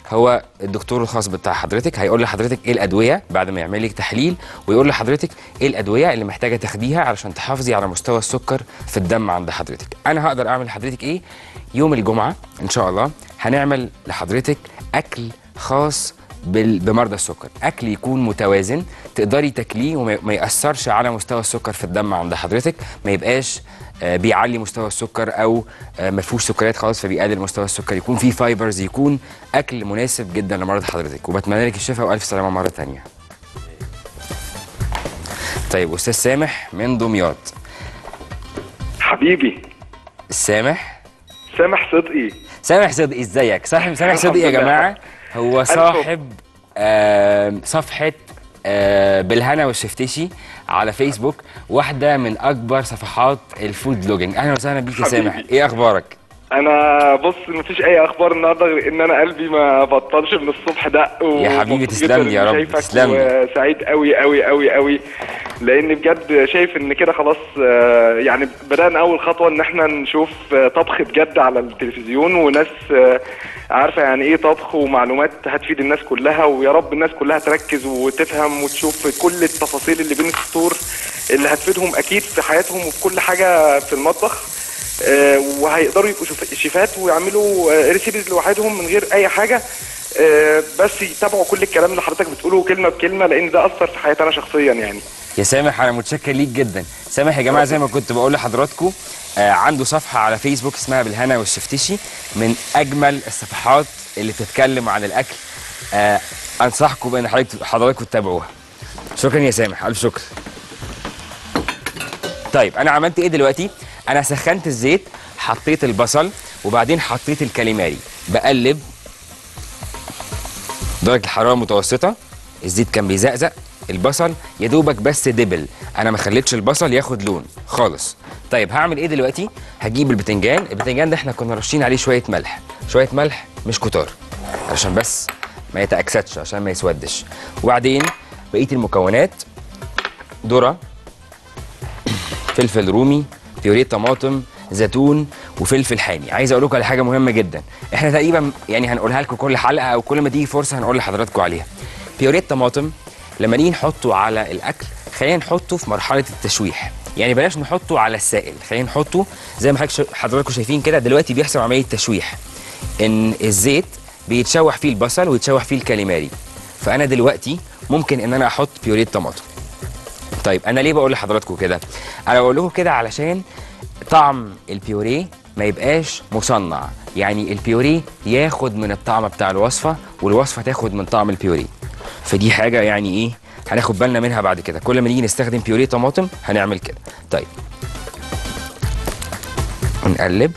هو الدكتور الخاص بتاع حضرتك هيقول لحضرتك ايه الادويه بعد ما يعمل لك تحليل ويقول لحضرتك ايه الادويه اللي محتاجه تاخديها علشان تحافظي على مستوى السكر في الدم عند حضرتك انا هقدر اعمل لحضرتك ايه يوم الجمعه ان شاء الله هنعمل لحضرتك اكل خاص بال- بمرضى السكر اكل يكون متوازن تقدري تاكليه وما ما ياثرش على مستوى السكر في الدم عند حضرتك ما يبقاش آه، بيعلي مستوى السكر او آه، ما فيهوش سكريات خالص فبيقلل مستوى السكر يكون فيه فايبرز يكون اكل مناسب جدا لمرض حضرتك وبتمنى لك الشفاء والف سلامه مره تانية طيب استاذ سامح من دمياط حبيبي سامح سامح صدقي سامح صدقي ازيك صاحب سامح صدقي يا الحمد لله. جماعه هو صاحب آه صفحه آه بالهنا والشفتشي على فيسبوك واحده من اكبر صفحات الفود بلوجينج اهلا وسهلا بيك يا حبيبي. سامح ايه اخبارك انا بص مفيش اي اخبار النهارده غير ان انا قلبي ما بطلش من الصبح دق يا حبيبي ومبسوط تسلم لي جداً يا إني رب، شايفك تسلم لي. وسعيد قوي قوي قوي قوي لان بجد شايف ان كده خلاص آه، يعني بدانا اول خطوه ان احنا نشوف آه، طبخ بجد على التلفزيون وناس آه، عارفه يعني ايه طبخ ومعلومات هتفيد الناس كلها ويا رب الناس كلها تركز وتفهم وتشوف كل التفاصيل اللي بين السطور اللي هتفيدهم اكيد في حياتهم وفي كل حاجه في المطبخ آه، وهيقدروا يبقوا شف- شيفات ويعملوا آه، ريسيبيز لوحدهم من غير اي حاجه آه، بس يتابعوا كل الكلام اللي حضرتك بتقوله كلمه بكلمه لان ده اثر في حياتي انا شخصيا يعني يا سامح انا متشكر ليك جدا سامح يا جماعه زي ما كنت بقول لحضراتكم آه عنده صفحه على فيسبوك اسمها بالهنا والشفتشي من اجمل الصفحات اللي بتتكلم عن الاكل آه انصحكم بان حضرتك حضراتكم تتابعوها شكرا يا سامح الف شكر طيب انا عملت ايه دلوقتي انا سخنت الزيت حطيت البصل وبعدين حطيت الكاليماري بقلب درجه الحراره متوسطه الزيت كان بيزقزق البصل يا دوبك بس دبل انا ما خليتش البصل ياخد لون خالص طيب هعمل ايه دلوقتي هجيب البتنجان البتنجان ده احنا كنا رشين عليه شويه ملح شويه ملح مش كتار علشان بس ما يتاكسدش عشان ما يسودش وبعدين بقيه المكونات ذره فلفل رومي بيوريه طماطم زيتون وفلفل حامي عايز اقول لكم على حاجه مهمه جدا احنا تقريبا يعني هنقولها لكم كل حلقه او كل ما تيجي فرصه هنقول لحضراتكم عليها بيوريه طماطم لما نيجي نحطه على الاكل خلينا نحطه في مرحله التشويح يعني بلاش نحطه على السائل خلينا نحطه زي ما حضرتك- حضراتكم شايفين كده دلوقتي بيحصل عمليه تشويح ان الزيت بيتشوح فيه البصل ويتشوح فيه الكاليماري فانا دلوقتي ممكن ان انا احط بيوريه طماطم طيب انا ليه بقول لحضراتكم كده انا بقول لكم كده علشان طعم البيوريه ما يبقاش مصنع يعني البيوريه ياخد من الطعم بتاع الوصفه والوصفه تاخد من طعم البيوريه فدي حاجه يعني ايه هناخد بالنا منها بعد كده كل ما نيجي نستخدم بيوريه طماطم هنعمل كده طيب نقلب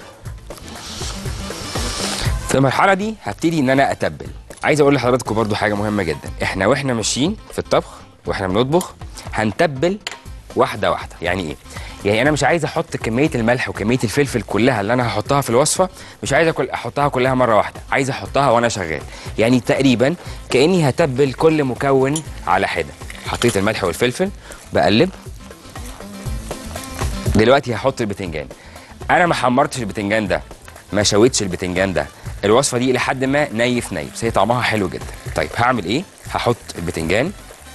في المرحله دي هبتدي ان انا اتبل عايز اقول لحضراتكم برضو حاجه مهمه جدا احنا واحنا ماشيين في الطبخ واحنا بنطبخ هنتبل واحده واحده يعني ايه يعني انا مش عايز احط كميه الملح وكميه الفلفل كلها اللي انا هحطها في الوصفه مش عايز أكل احطها كلها مره واحده عايز احطها وانا شغال يعني تقريبا كاني هتبل كل مكون على حده حطيت الملح والفلفل بقلب دلوقتي هحط البتنجان انا ما حمرتش البتنجان ده ما شويتش البتنجان ده الوصفه دي لحد ما نيف نيف بس هي طعمها حلو جدا طيب هعمل ايه هحط البتنجان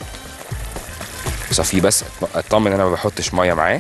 صفيه بس اطمن انا ما بحطش ميه معاه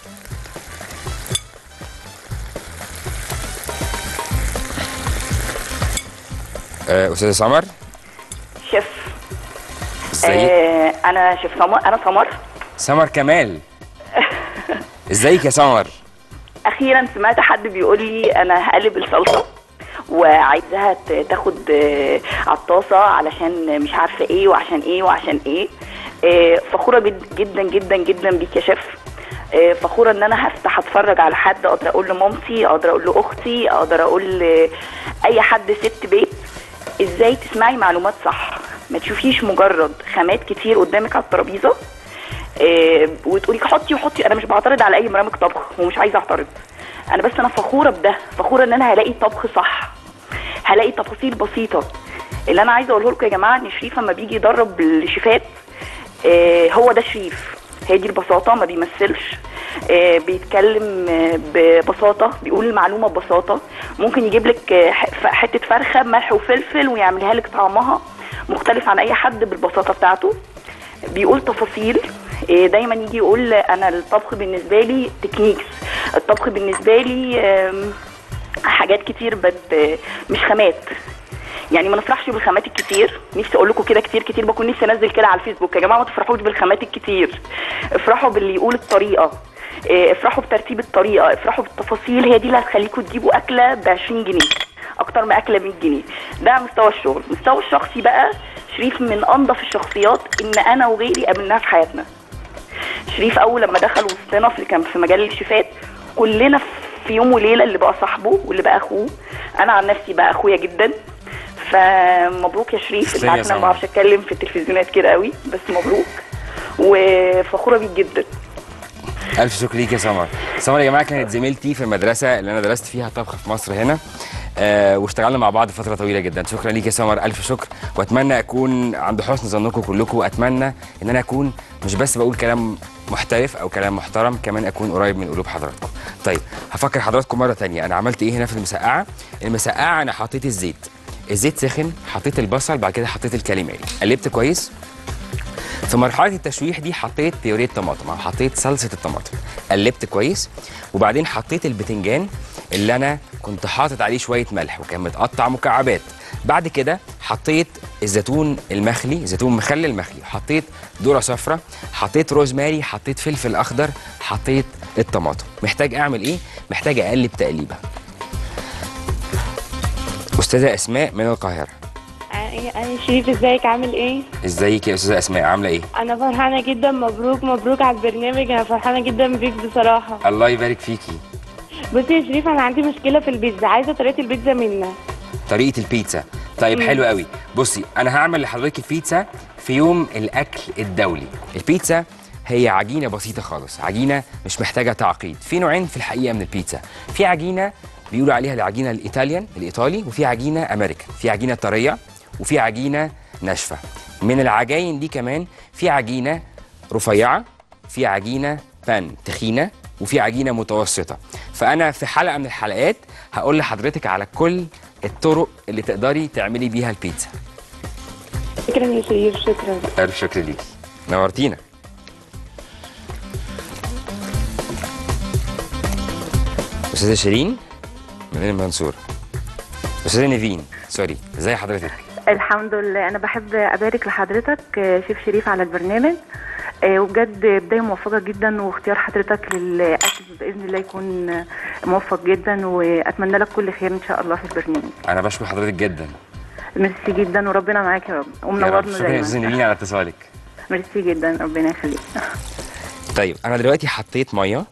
آه، استاذه سمر شيف ازيك آه انا شيف سمر انا سمر سمر كمال ازيك يا سمر اخيرا سمعت حد بيقول لي انا هقلب الصلصه وعايزاها ت- تاخد آه، على الطاسه علشان مش عارفه ايه وعشان ايه وعشان ايه آه، فخوره جد- جدا جدا جدا بيك يا شيف آه، فخوره ان انا هفتح اتفرج على حد اقدر اقول لمامتي اقدر اقول لاختي اقدر اقول لاي حد ست بيت ازاي تسمعي معلومات صح ما تشوفيش مجرد خامات كتير قدامك على الترابيزه آه، وتقولي حطي وحطي انا مش بعترض على اي برامج طبخ ومش عايزه اعترض انا بس انا فخوره بده فخوره ان انا هلاقي طبخ صح هلاقي تفاصيل بسيطه اللي انا عايزه اقوله لكم يا جماعه ان شريف لما بيجي يدرب الشيفات آه، هو ده شريف هي دي البساطه ما بيمثلش آه، بيتكلم آه، ببساطه بيقول المعلومه ببساطه ممكن يجيب لك آه، ح- ف- حته فرخه بملح وفلفل ويعملها لك طعمها مختلف عن اي حد بالبساطه بتاعته بيقول تفاصيل إيه، دايما يجي يقول انا الطبخ بالنسبه لي تكنيكس الطبخ بالنسبه لي آم، حاجات كتير بت مش خامات يعني ما نفرحش بالخامات الكتير نفسي اقول لكم كده كتير كتير بكون نفسي انزل كده على الفيسبوك يا جماعه ما تفرحوش بالخامات الكتير افرحوا باللي يقول الطريقه إيه، افرحوا بترتيب الطريقه افرحوا بالتفاصيل هي دي اللي هتخليكم تجيبوا اكله ب 20 جنيه اكتر ما اكله 100 جنيه ده على مستوى الشغل مستوى الشخصي بقى شريف من انظف الشخصيات ان انا وغيري قابلناها في حياتنا شريف اول لما دخل وسطنا في كان في مجال الشيفات كلنا في يوم وليله اللي بقى صاحبه واللي بقى اخوه انا عن نفسي بقى اخويا جدا فمبروك يا شريف انت تسلمي يا عارف إن انا سمر. ما بعرفش اتكلم في التلفزيونات كده قوي بس مبروك وفخوره بيك جدا الف شكر ليك يا سمر سمر يا جماعه كانت زميلتي في المدرسه اللي انا درست فيها طبخ في مصر هنا آه واشتغلنا مع بعض فتره طويله جدا شكرا ليك يا سمر الف شكر واتمنى اكون عند حسن ظنكم كلكم واتمنى ان انا اكون مش بس بقول كلام محترف او كلام محترم كمان اكون قريب من قلوب حضراتكم طيب هفكر حضراتكم مره تانية انا عملت ايه هنا في المسقعه المسقعه انا حطيت الزيت الزيت سخن حطيت البصل بعد كده حطيت الكاليماري قلبت كويس في مرحله التشويح دي حطيت بيوريه طماطم او حطيت صلصه الطماطم قلبت كويس وبعدين حطيت البتنجان اللي انا كنت حاطط عليه شويه ملح وكان متقطع مكعبات بعد كده حطيت الزيتون المخلي زيتون مخلل مخلي حطيت ذره صفراء حطيت روزماري حطيت فلفل اخضر حطيت الطماطم محتاج اعمل ايه محتاج اقلب تقليبه استاذه اسماء من القاهره انا شريف ازيك عامل ايه ازيك يا استاذه اسماء عامله ايه انا فرحانه جدا مبروك مبروك على البرنامج انا فرحانه جدا بيك بصراحه الله يبارك فيكي بصي يا شريف انا عندي مشكله في البيتزا عايزه طريقه البيتزا منك طريقه البيتزا طيب مم. حلو قوي بصي انا هعمل لحضرتك البيتزا في يوم الاكل الدولي البيتزا هي عجينه بسيطه خالص عجينه مش محتاجه تعقيد في نوعين في الحقيقه من البيتزا في عجينه بيقولوا عليها العجينه الايطاليان الايطالي وفي عجينه امريكان في عجينه طريه وفي عجينه ناشفه من العجاين دي كمان في عجينه رفيعه في عجينه بان تخينه وفي عجينه متوسطه فانا في حلقه من الحلقات هقول لحضرتك على كل الطرق اللي تقدري تعملي بيها البيتزا شكرا يا شريف شكرا الف شكر ليكي نورتينا استاذه شيرين من المنصوره استاذه نيفين سوري ازي حضرتك الحمد لله انا بحب ابارك لحضرتك آه، شيف شريف على البرنامج آه، وبجد بدايه موفقه جدا واختيار حضرتك للاكل باذن الله يكون آه، موفق جدا واتمنى لك كل خير ان شاء الله في البرنامج انا بشكر حضرتك جدا ميرسي جدا وربنا معاك يا رب يا رب ومنورنا شكرا يا استاذه دايما نيفين على اتصالك ميرسي جدا ربنا يخليك طيب انا دلوقتي حطيت ميه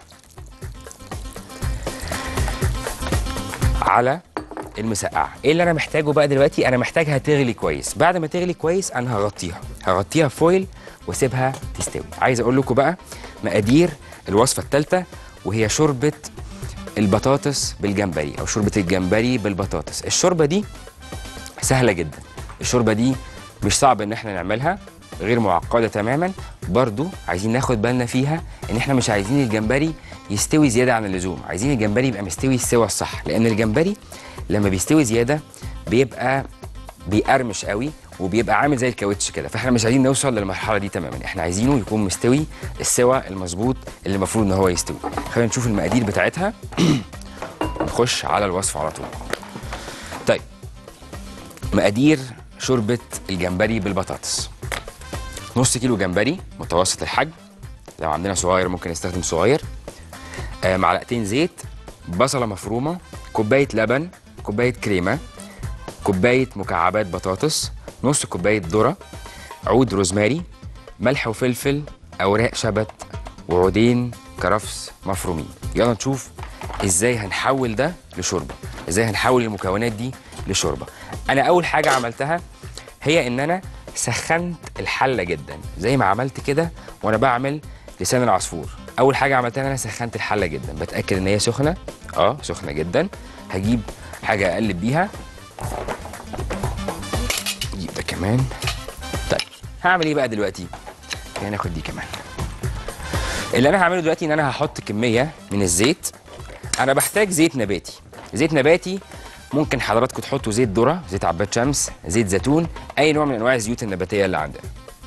على المسقعه ايه اللي انا محتاجه بقى دلوقتي انا محتاجها تغلي كويس بعد ما تغلي كويس انا هغطيها هغطيها فويل واسيبها تستوي عايز اقول لكم بقى مقادير الوصفه الثالثه وهي شوربه البطاطس بالجمبري او شوربه الجمبري بالبطاطس الشوربه دي سهله جدا الشوربه دي مش صعب ان احنا نعملها غير معقده تماما برضو عايزين ناخد بالنا فيها ان احنا مش عايزين الجمبري يستوي زياده عن اللزوم عايزين الجمبري يبقى مستوي السوا الصح لان الجمبري لما بيستوي زياده بيبقى بيقرمش قوي وبيبقى عامل زي الكاوتش كده فاحنا مش عايزين نوصل للمرحله دي تماما احنا عايزينه يكون مستوي السوا المظبوط اللي المفروض ان هو يستوي خلينا نشوف المقادير بتاعتها ونخش على الوصفه على طول طيب مقادير شوربه الجمبري بالبطاطس نص كيلو جمبري متوسط الحجم لو عندنا صغير ممكن نستخدم صغير آه معلقتين زيت بصله مفرومه كوبايه لبن كوبايه كريمه كوبايه مكعبات بطاطس نص كوبايه ذره عود روزماري ملح وفلفل اوراق شبت وعودين كرفس مفرومين يلا نشوف ازاي هنحول ده لشوربه ازاي هنحول المكونات دي لشوربه انا اول حاجه عملتها هي ان انا سخنت الحله جدا زي ما عملت كده وانا بعمل لسان العصفور اول حاجه عملتها ان انا سخنت الحله جدا بتاكد ان هي سخنه اه سخنه جدا هجيب حاجه اقلب بيها اجيب ده كمان طيب هعمل ايه بقى دلوقتي هناخد دي كمان اللي انا هعمله دلوقتي ان انا هحط كميه من الزيت انا بحتاج زيت نباتي زيت نباتي ممكن حضراتكم تحطوا زيت ذره زيت عباد شمس زيت زيتون اي نوع من انواع الزيوت النباتيه اللي عندنا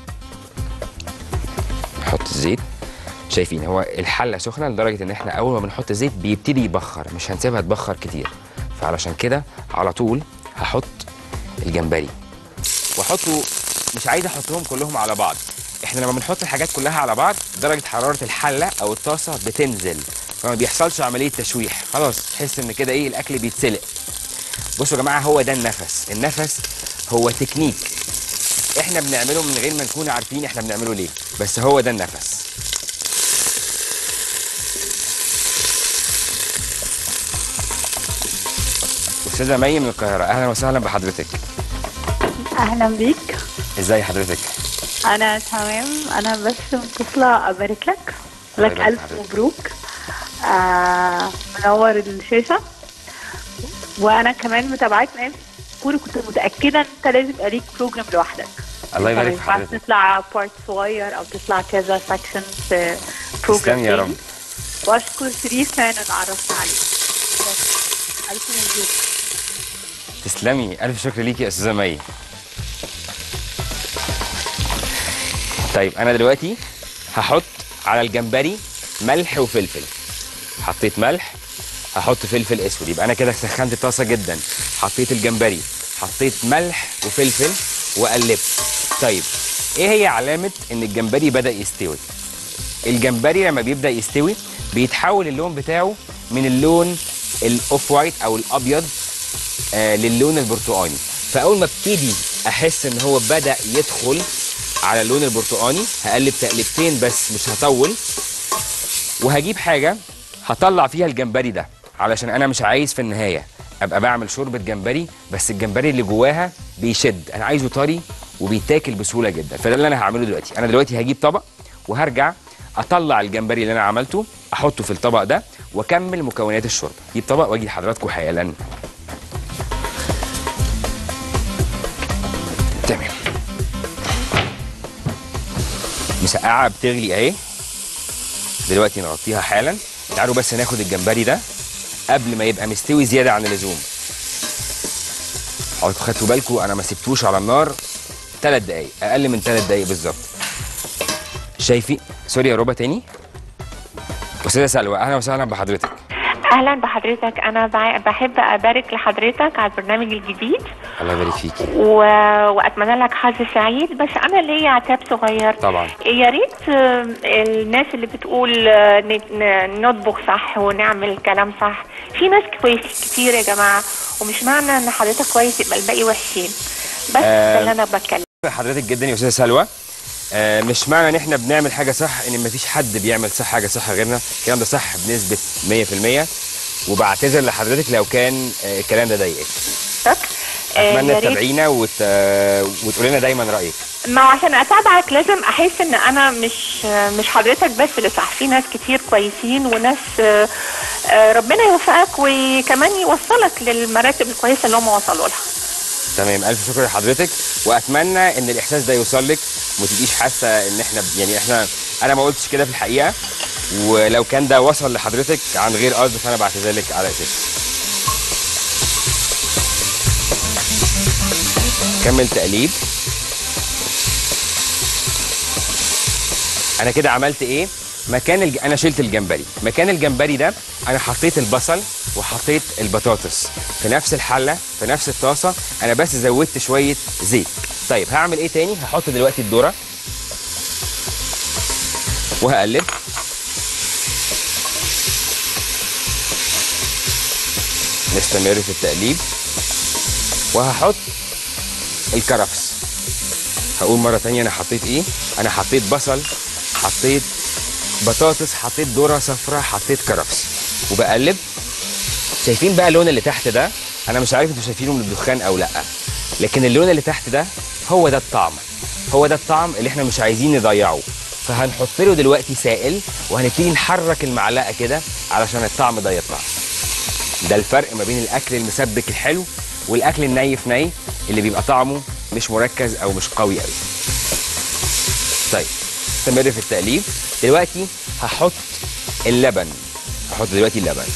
نحط الزيت شايفين هو الحله سخنه لدرجه ان احنا اول ما بنحط الزيت بيبتدي يبخر مش هنسيبها تبخر كتير فعلشان كده على طول هحط الجمبري واحطه مش عايز احطهم كلهم على بعض احنا لما بنحط الحاجات كلها على بعض درجه حراره الحله او الطاسه بتنزل فما بيحصلش عمليه تشويح خلاص تحس ان كده ايه الاكل بيتسلق بصوا يا جماعه هو ده النفس النفس هو تكنيك احنا بنعمله من غير ما نكون عارفين احنا بنعمله ليه بس هو ده النفس استاذه مي من القاهره اهلا وسهلا بحضرتك اهلا بيك ازاي حضرتك انا تمام انا بس متصله ابارك لك لك يبارك الف حضرتك. مبروك آه منور الشاشه وانا كمان متابعاك من أيام كوري كنت متاكده ان انت لازم يبقى ليك بروجرام لوحدك الله أنت ما يبارك في ينفعش حضرتك تطلع بارت صغير او تطلع كذا سكشن في بروجرام تسلمي يا رب واشكر شريف كان اتعرفت عليه بس، الف مبروك تسلمي الف شكر ليكي يا استاذه مي طيب انا دلوقتي هحط على الجمبري ملح وفلفل حطيت ملح هحط فلفل اسود يبقى انا كده سخنت الطاسه جدا حطيت الجمبري حطيت ملح وفلفل وقلبت طيب ايه هي علامه ان الجمبري بدا يستوي الجمبري لما بيبدا يستوي بيتحول اللون بتاعه من اللون الاوف وايت او الابيض آه للون البرتقاني فاول ما ابتدي احس ان هو بدا يدخل على اللون البرتقاني هقلب تقلبتين بس مش هطول وهجيب حاجه هطلع فيها الجمبري ده علشان انا مش عايز في النهايه ابقى بعمل شوربه جمبري بس الجمبري اللي جواها بيشد انا عايزه طري وبيتاكل بسهوله جدا فده اللي انا هعمله دلوقتي انا دلوقتي هجيب طبق وهرجع اطلع الجمبري اللي انا عملته احطه في الطبق ده واكمل مكونات الشوربه اجيب طبق واجي لحضراتكم حالا تمام مسقعه بتغلي اهي دلوقتي نغطيها حالا تعالوا بس ناخد الجمبري ده قبل ما يبقى مستوي زياده عن اللزوم حضراتكم خدتوا بالكم انا ما سبتوش على النار ثلاث دقايق اقل من ثلاث دقايق بالظبط شايفين سوري يا ربا تاني استاذه سلوى اهلا وسهلا بحضرتك اهلا بحضرتك انا بع- بحب ابارك لحضرتك على البرنامج الجديد الله يبارك فيكي و... واتمنى لك حظ سعيد بس انا ليا عتاب صغير طبعا يا ريت آه، الناس اللي بتقول آه، ن- ن- نطبخ صح ونعمل كلام صح في ناس كويس كتير يا جماعه ومش معنى ان حضرتك كويس يبقى الباقي وحشين بس آه، ده اللي انا بتكلم حضرتك جدا يا استاذه سلوى آه مش معنى ان احنا بنعمل حاجه صح ان مفيش حد بيعمل صح حاجه صح غيرنا الكلام ده صح بنسبه 100% وبعتذر لحضرتك لو كان آه الكلام ده ضايقك اتمنى يا ريت- تتابعينا وت... آه، وتقولي لنا دايما رايك ما هو عشان اتابعك لازم احس ان انا مش مش حضرتك بس اللي صح في ناس كتير كويسين وناس آه، آه، ربنا يوفقك وكمان يوصلك للمراتب الكويسه اللي هم وصلوا لها تمام الف شكر لحضرتك واتمنى ان الاحساس ده يوصل لك وما تبقيش حاسه ان احنا يعني احنا انا ما قلتش كده في الحقيقه ولو كان ده وصل لحضرتك عن غير قصد فانا بعتذر لك على اساس كمل تقليب انا كده عملت ايه مكان الج... انا شلت الجمبري مكان الجمبري ده انا حطيت البصل وحطيت البطاطس في نفس الحله في نفس الطاسه انا بس زودت شويه زيت طيب هعمل ايه تاني هحط دلوقتي الذره وهقلب نستمر في التقليب وهحط الكرفس هقول مره تانية انا حطيت ايه انا حطيت بصل حطيت بطاطس حطيت ذره صفراء حطيت كرفس وبقلب شايفين بقى اللون اللي تحت ده انا مش عارف انتوا شايفينه من الدخان او لا لكن اللون اللي تحت ده هو ده الطعم هو ده الطعم اللي احنا مش عايزين نضيعه فهنحط له دلوقتي سائل وهنبتدي نحرك المعلقه كده علشان الطعم ده يطلع ده الفرق ما بين الاكل المسبك الحلو والاكل الني في ني اللي بيبقى طعمه مش مركز او مش قوي قوي طيب استمر في التقليب دلوقتي هحط اللبن هحط دلوقتي اللبن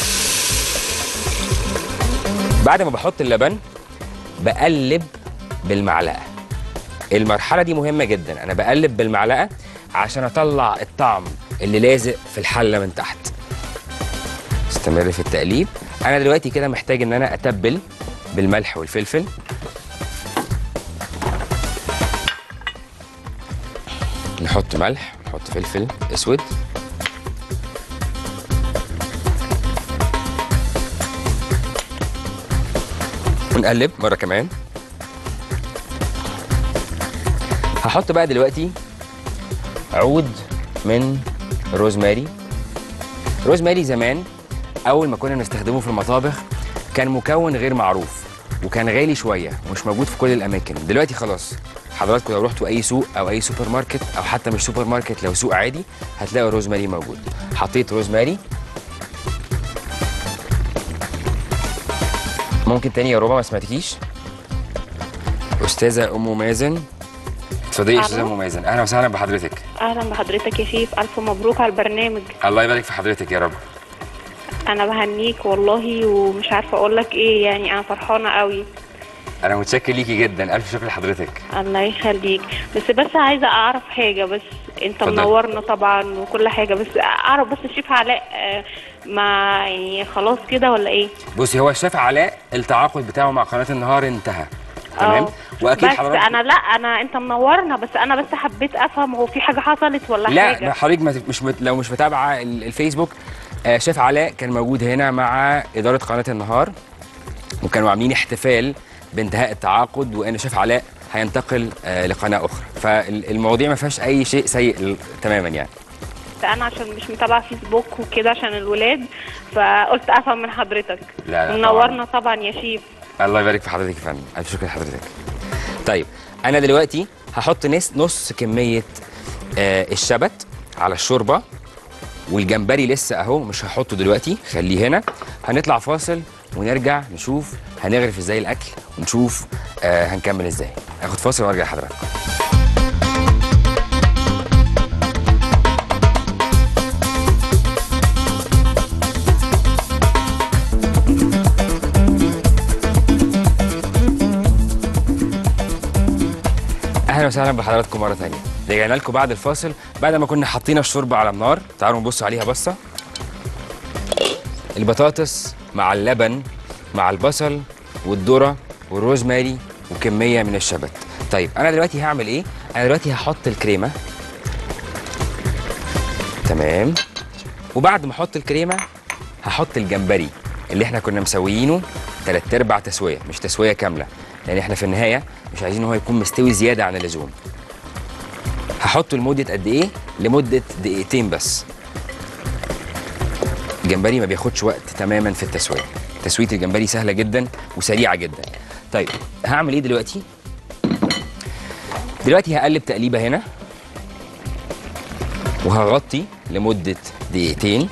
بعد ما بحط اللبن بقلب بالمعلقه المرحله دي مهمه جدا انا بقلب بالمعلقه عشان اطلع الطعم اللي لازق في الحله من تحت استمر في التقليب انا دلوقتي كده محتاج ان انا اتبل بالملح والفلفل نحط ملح نحط فلفل اسود ونقلب مره كمان هحط بقى دلوقتي عود من روزماري روزماري زمان اول ما كنا بنستخدمه في المطابخ كان مكون غير معروف وكان غالي شويه ومش موجود في كل الاماكن دلوقتي خلاص حضراتكم لو رحتوا اي سوق او اي سوبر ماركت او حتى مش سوبر ماركت لو سوق عادي هتلاقوا روزماري موجود حطيت روزماري ممكن تاني يا ربع ما سمعتكيش استاذه ام مازن اتفضلي يا استاذه ألو. ام مازن اهلا وسهلا بحضرتك اهلا بحضرتك يا شيف الف مبروك على البرنامج الله يبارك في حضرتك يا رب انا بهنيك والله ومش عارفه اقول لك ايه يعني انا فرحانه قوي انا متشكر ليكي جدا الف شكر لحضرتك الله يخليك بس بس عايزه اعرف حاجه بس انت اتفضل. منورنا طبعا وكل حاجه بس اعرف بس الشيف علاء آه، ما يعني خلاص كده ولا ايه بصي هو الشيف علاء التعاقد بتاعه مع قناه النهار انتهى تمام آه. واكيد بس حضرتك انا لا انا انت منورنا بس انا بس حبيت افهم هو في حاجه حصلت ولا لا حاجه حضرتك ما- مش مت... لو مش متابعه ال- الفيسبوك آه شيف علاء كان موجود هنا مع اداره قناه النهار وكانوا عاملين احتفال بانتهاء التعاقد وان شيف علاء هينتقل آه لقناه اخرى فالمواضيع ما فيهاش اي شيء سيء ال- تماما يعني بس انا عشان مش متابعه فيسبوك وكده عشان الولاد فقلت افهم من حضرتك لا لا منورنا طبعا يا شيف الله يبارك في حضرتك يا فندم الف شكر لحضرتك طيب انا دلوقتي هحط نص نص كميه آه الشبت على الشوربه والجمبري لسه اهو مش هحطه دلوقتي خليه هنا هنطلع فاصل ونرجع نشوف هنغرف ازاي الاكل ونشوف آه هنكمل ازاي اخد فاصل وارجع لحضراتكم اهلا وسهلا بحضراتكم مره ثانيه رجعنا لكم بعد الفاصل بعد ما كنا حاطين الشوربه على النار تعالوا نبص عليها بصه البطاطس مع اللبن مع البصل والذره والروزماري وكميه من الشبت طيب انا دلوقتي هعمل ايه انا دلوقتي هحط الكريمه تمام وبعد ما احط الكريمه هحط الجمبري اللي احنا كنا مسويينه تلات ارباع تسويه مش تسويه كامله لان احنا في النهايه مش عايزين هو يكون مستوي زياده عن اللزوم هحطه لمده قد ايه لمده دقيقتين بس الجمبري ما بياخدش وقت تماما في التسويه تسويه الجمبري سهله جدا وسريعه جدا طيب هعمل ايه دلوقتي دلوقتي هقلب تقليبه هنا وهغطي لمده دقيقتين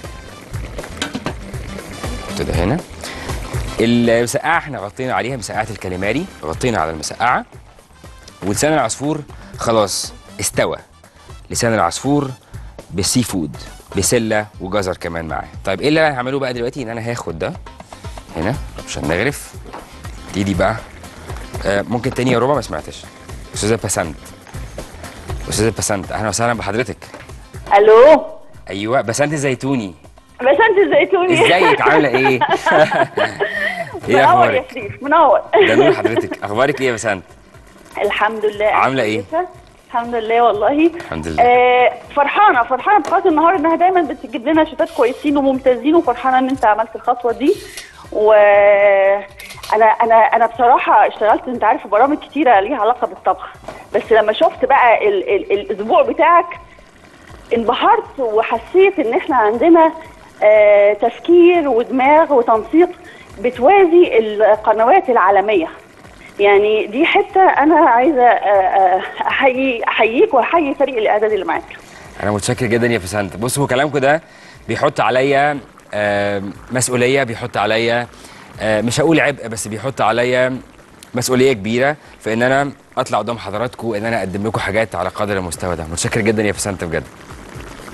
كده هنا المسقعه احنا غطينا عليها مسقعه الكاليماري غطينا على المسقعه ولسان العصفور خلاص استوى لسان العصفور بالسي فود بسله وجزر كمان معاه طيب ايه اللي انا هعمله بقى دلوقتي ان انا هاخد ده هنا عشان نغرف دي بقى آه ممكن تاني يا ربع ما سمعتش استاذه بسنت استاذه بسنت اهلا وسهلا بحضرتك الو ايوه بسنت زيتوني بسنت الزيتوني ازيك عامله ايه ايه منور يا اخبارك شريف منور ده نور حضرتك اخبارك ايه يا بسنت الحمد لله عاملة إيه؟ كويسة. الحمد لله والله الحمد لله آه فرحانه فرحانه بقناه النهار انها دايما بتجيب لنا شتات كويسين وممتازين وفرحانه ان انت عملت الخطوه دي و انا انا انا بصراحه اشتغلت انت عارف في برامج كتيره ليها علاقه بالطبخ بس لما شفت بقى ال ال الاسبوع بتاعك انبهرت وحسيت ان احنا عندنا آه تفكير ودماغ وتنسيق بتوازي القنوات العالميه يعني دي حته انا عايزه آه، آه، احيي احييك واحيي فريق الاعداد اللي معاك انا متشكر جدا يا بسنت بص هو كلامكم ده بيحط عليا آه، مسؤوليه بيحط عليا آه، مش هقول عبء بس بيحط عليا مسؤوليه كبيره في ان انا اطلع قدام حضراتكم ان انا اقدم لكم حاجات على قدر المستوى ده متشكر جدا يا بسنت بجد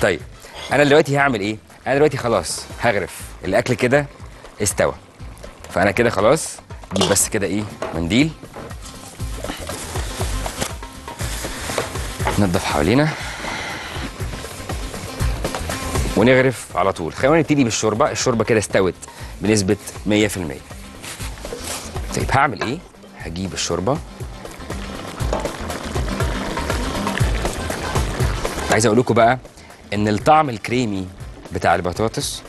طيب انا دلوقتي هعمل ايه انا دلوقتي خلاص هغرف الاكل كده استوى فانا كده خلاص جيب بس كده ايه منديل ننضف حوالينا ونغرف على طول خلينا نبتدي بالشوربه الشوربه كده استوت بنسبه 100% طيب هعمل ايه هجيب الشوربه عايز اقول لكم بقى ان الطعم الكريمي بتاع البطاطس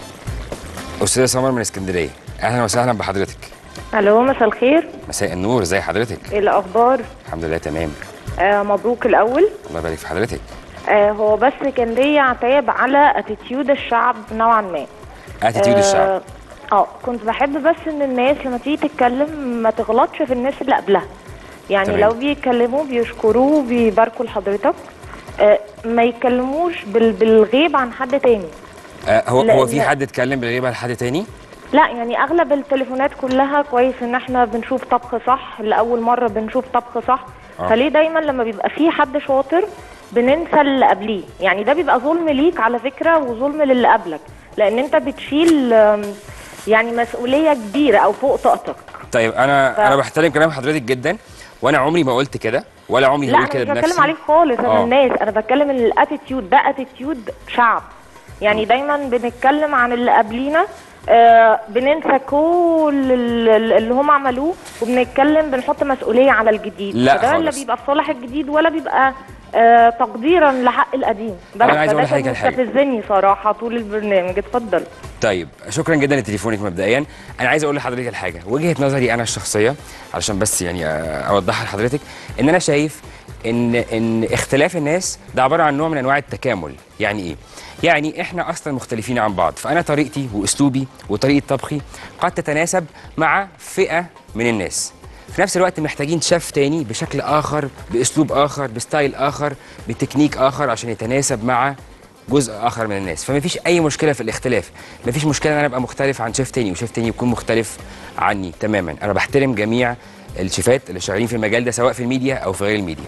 استاذه سمر من اسكندريه اهلا وسهلا بحضرتك الو مساء الخير مساء النور ازي حضرتك ايه الاخبار الحمد لله تمام آه مبروك الاول الله يبارك في حضرتك آه هو بس كان ليا عتاب على اتيتيود الشعب نوعا ما اتيتيود آه، الشعب اه كنت بحب بس ان الناس لما تيجي تتكلم ما تغلطش في الناس اللي قبلها يعني تمام. لو بيتكلموا بيشكروه بيباركوا لحضرتك آه ما يتكلموش بال بالغيب عن حد تاني آه هو هو لأن- في حد اتكلم بالغيبه لحد تاني لا يعني اغلب التليفونات كلها كويس ان احنا بنشوف طبخ صح لاول مره بنشوف طبخ صح آه. فليه دايما لما بيبقى في حد شاطر بننسى اللي قبليه يعني ده بيبقى ظلم ليك على فكره وظلم للي قبلك لان انت بتشيل آم، يعني مسؤوليه كبيره او فوق طاقتك طيب انا ف- انا بحترم كلام حضرتك جدا وانا عمري ما قلت كده ولا عمري لا هقول انا كده مش بنفسي بتكلم عليك خالص انا آه. الناس انا بتكلم ان الاتيتيود ده اتيتيود شعب يعني دايما بنتكلم عن اللي قبلينا آه بننسى كل ال- ال- اللي هم عملوه وبنتكلم بنحط مسؤوليه على الجديد لا فده لا خالص. بيبقى في صالح الجديد ولا بيبقى آه تقديرا لحق القديم بس أنا عايز فده أقول كان لحضرتك على حاجة. مستفزني صراحه طول البرنامج اتفضل طيب شكرا جدا لتليفونك مبدئيا انا عايز اقول لحضرتك الحاجه وجهه نظري انا الشخصيه علشان بس يعني آه، اوضحها لحضرتك ان انا شايف ان ان اختلاف الناس ده عباره عن نوع من انواع التكامل يعني ايه يعني احنا اصلا مختلفين عن بعض فانا طريقتي واسلوبي وطريقه طبخي قد تتناسب مع فئه من الناس في نفس الوقت محتاجين شيف تاني بشكل اخر باسلوب اخر بستايل اخر بتكنيك اخر عشان يتناسب مع جزء اخر من الناس فما فيش اي مشكله في الاختلاف ما فيش مشكله ان انا ابقى مختلف عن شيف تاني وشيف تاني يكون مختلف عني تماما انا بحترم جميع الشيفات اللي شغالين في المجال ده سواء في الميديا او في غير الميديا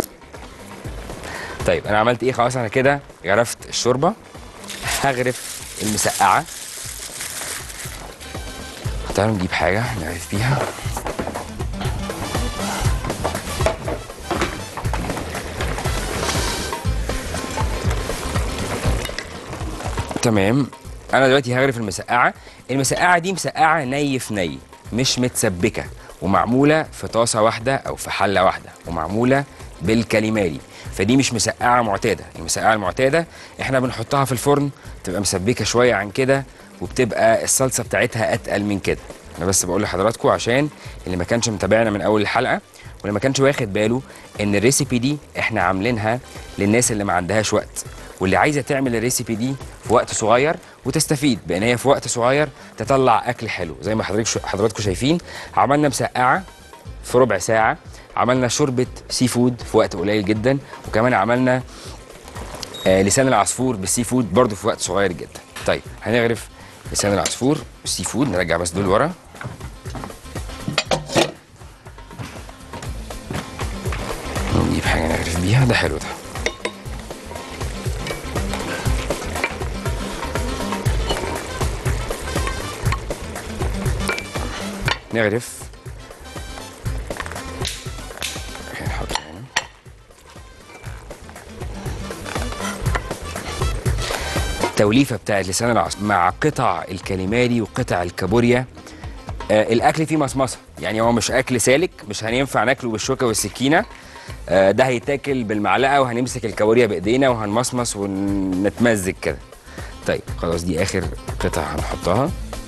طيب انا عملت ايه خلاص انا كده غرفت الشوربه هغرف المسقعه تعالوا نجيب حاجه نغرف بيها تمام انا دلوقتي هغرف المسقعه المسقعه دي مسقعه ني في ني مش متسبكه ومعموله في طاسه واحده او في حله واحده ومعموله بالكاليماري فدي مش مسقعه معتاده المسقعه المعتاده احنا بنحطها في الفرن تبقى مسبكه شويه عن كده وبتبقى الصلصه بتاعتها اتقل من كده انا بس بقول لحضراتكم عشان اللي ما كانش متابعنا من اول الحلقه واللي ما كانش واخد باله ان الريسيبي دي احنا عاملينها للناس اللي ما عندهاش وقت واللي عايزه تعمل الريسيبي دي في وقت صغير وتستفيد بان هي في وقت صغير تطلع اكل حلو زي ما حضرتك حضراتكم شايفين عملنا مسقعه في ربع ساعه عملنا شوربه سي فود في وقت قليل جدا وكمان عملنا آه لسان العصفور بالسي فود برضه في وقت صغير جدا طيب هنغرف لسان العصفور بالسي فود نرجع بس دول ورا نجيب حاجه نغرف بيها ده حلو ده نغرف نحط هنا التوليفه بتاعت لسان العصفور مع قطع الكاليماري وقطع الكابوريا آه الاكل فيه مصمصه يعني هو مش اكل سالك مش هينفع ناكله بالشوكه والسكينه آه ده هيتاكل بالمعلقه وهنمسك الكابوريا بايدينا وهنمصمص ونتمزج كده طيب خلاص دي اخر قطعه هنحطها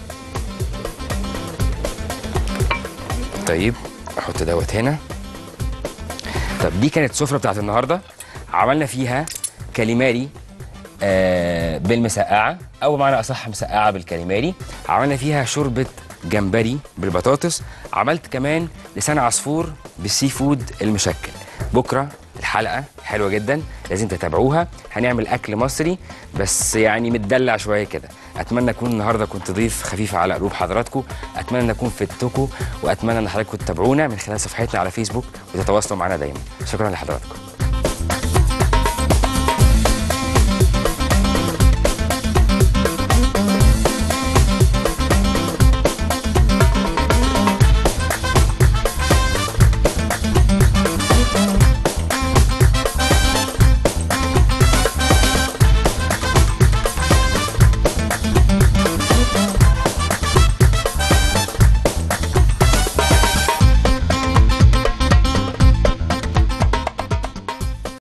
طيب احط دوت هنا طب دي كانت السفره بتاعت النهارده عملنا فيها كاليماري آه بالمسقعه او بمعنى اصح مسقعه بالكاليماري عملنا فيها شوربه جمبري بالبطاطس عملت كمان لسان عصفور بالسي فود المشكل بكره الحلقه حلوه جدا لازم تتابعوها هنعمل اكل مصري بس يعني متدلع شويه كده اتمنى اكون النهارده كنت ضيف خفيف على قلوب حضراتكم اتمنى ان اكون فدتكم واتمنى ان حضراتكم تتابعونا من خلال صفحتنا على فيسبوك وتتواصلوا معنا دايما شكرا لحضراتكم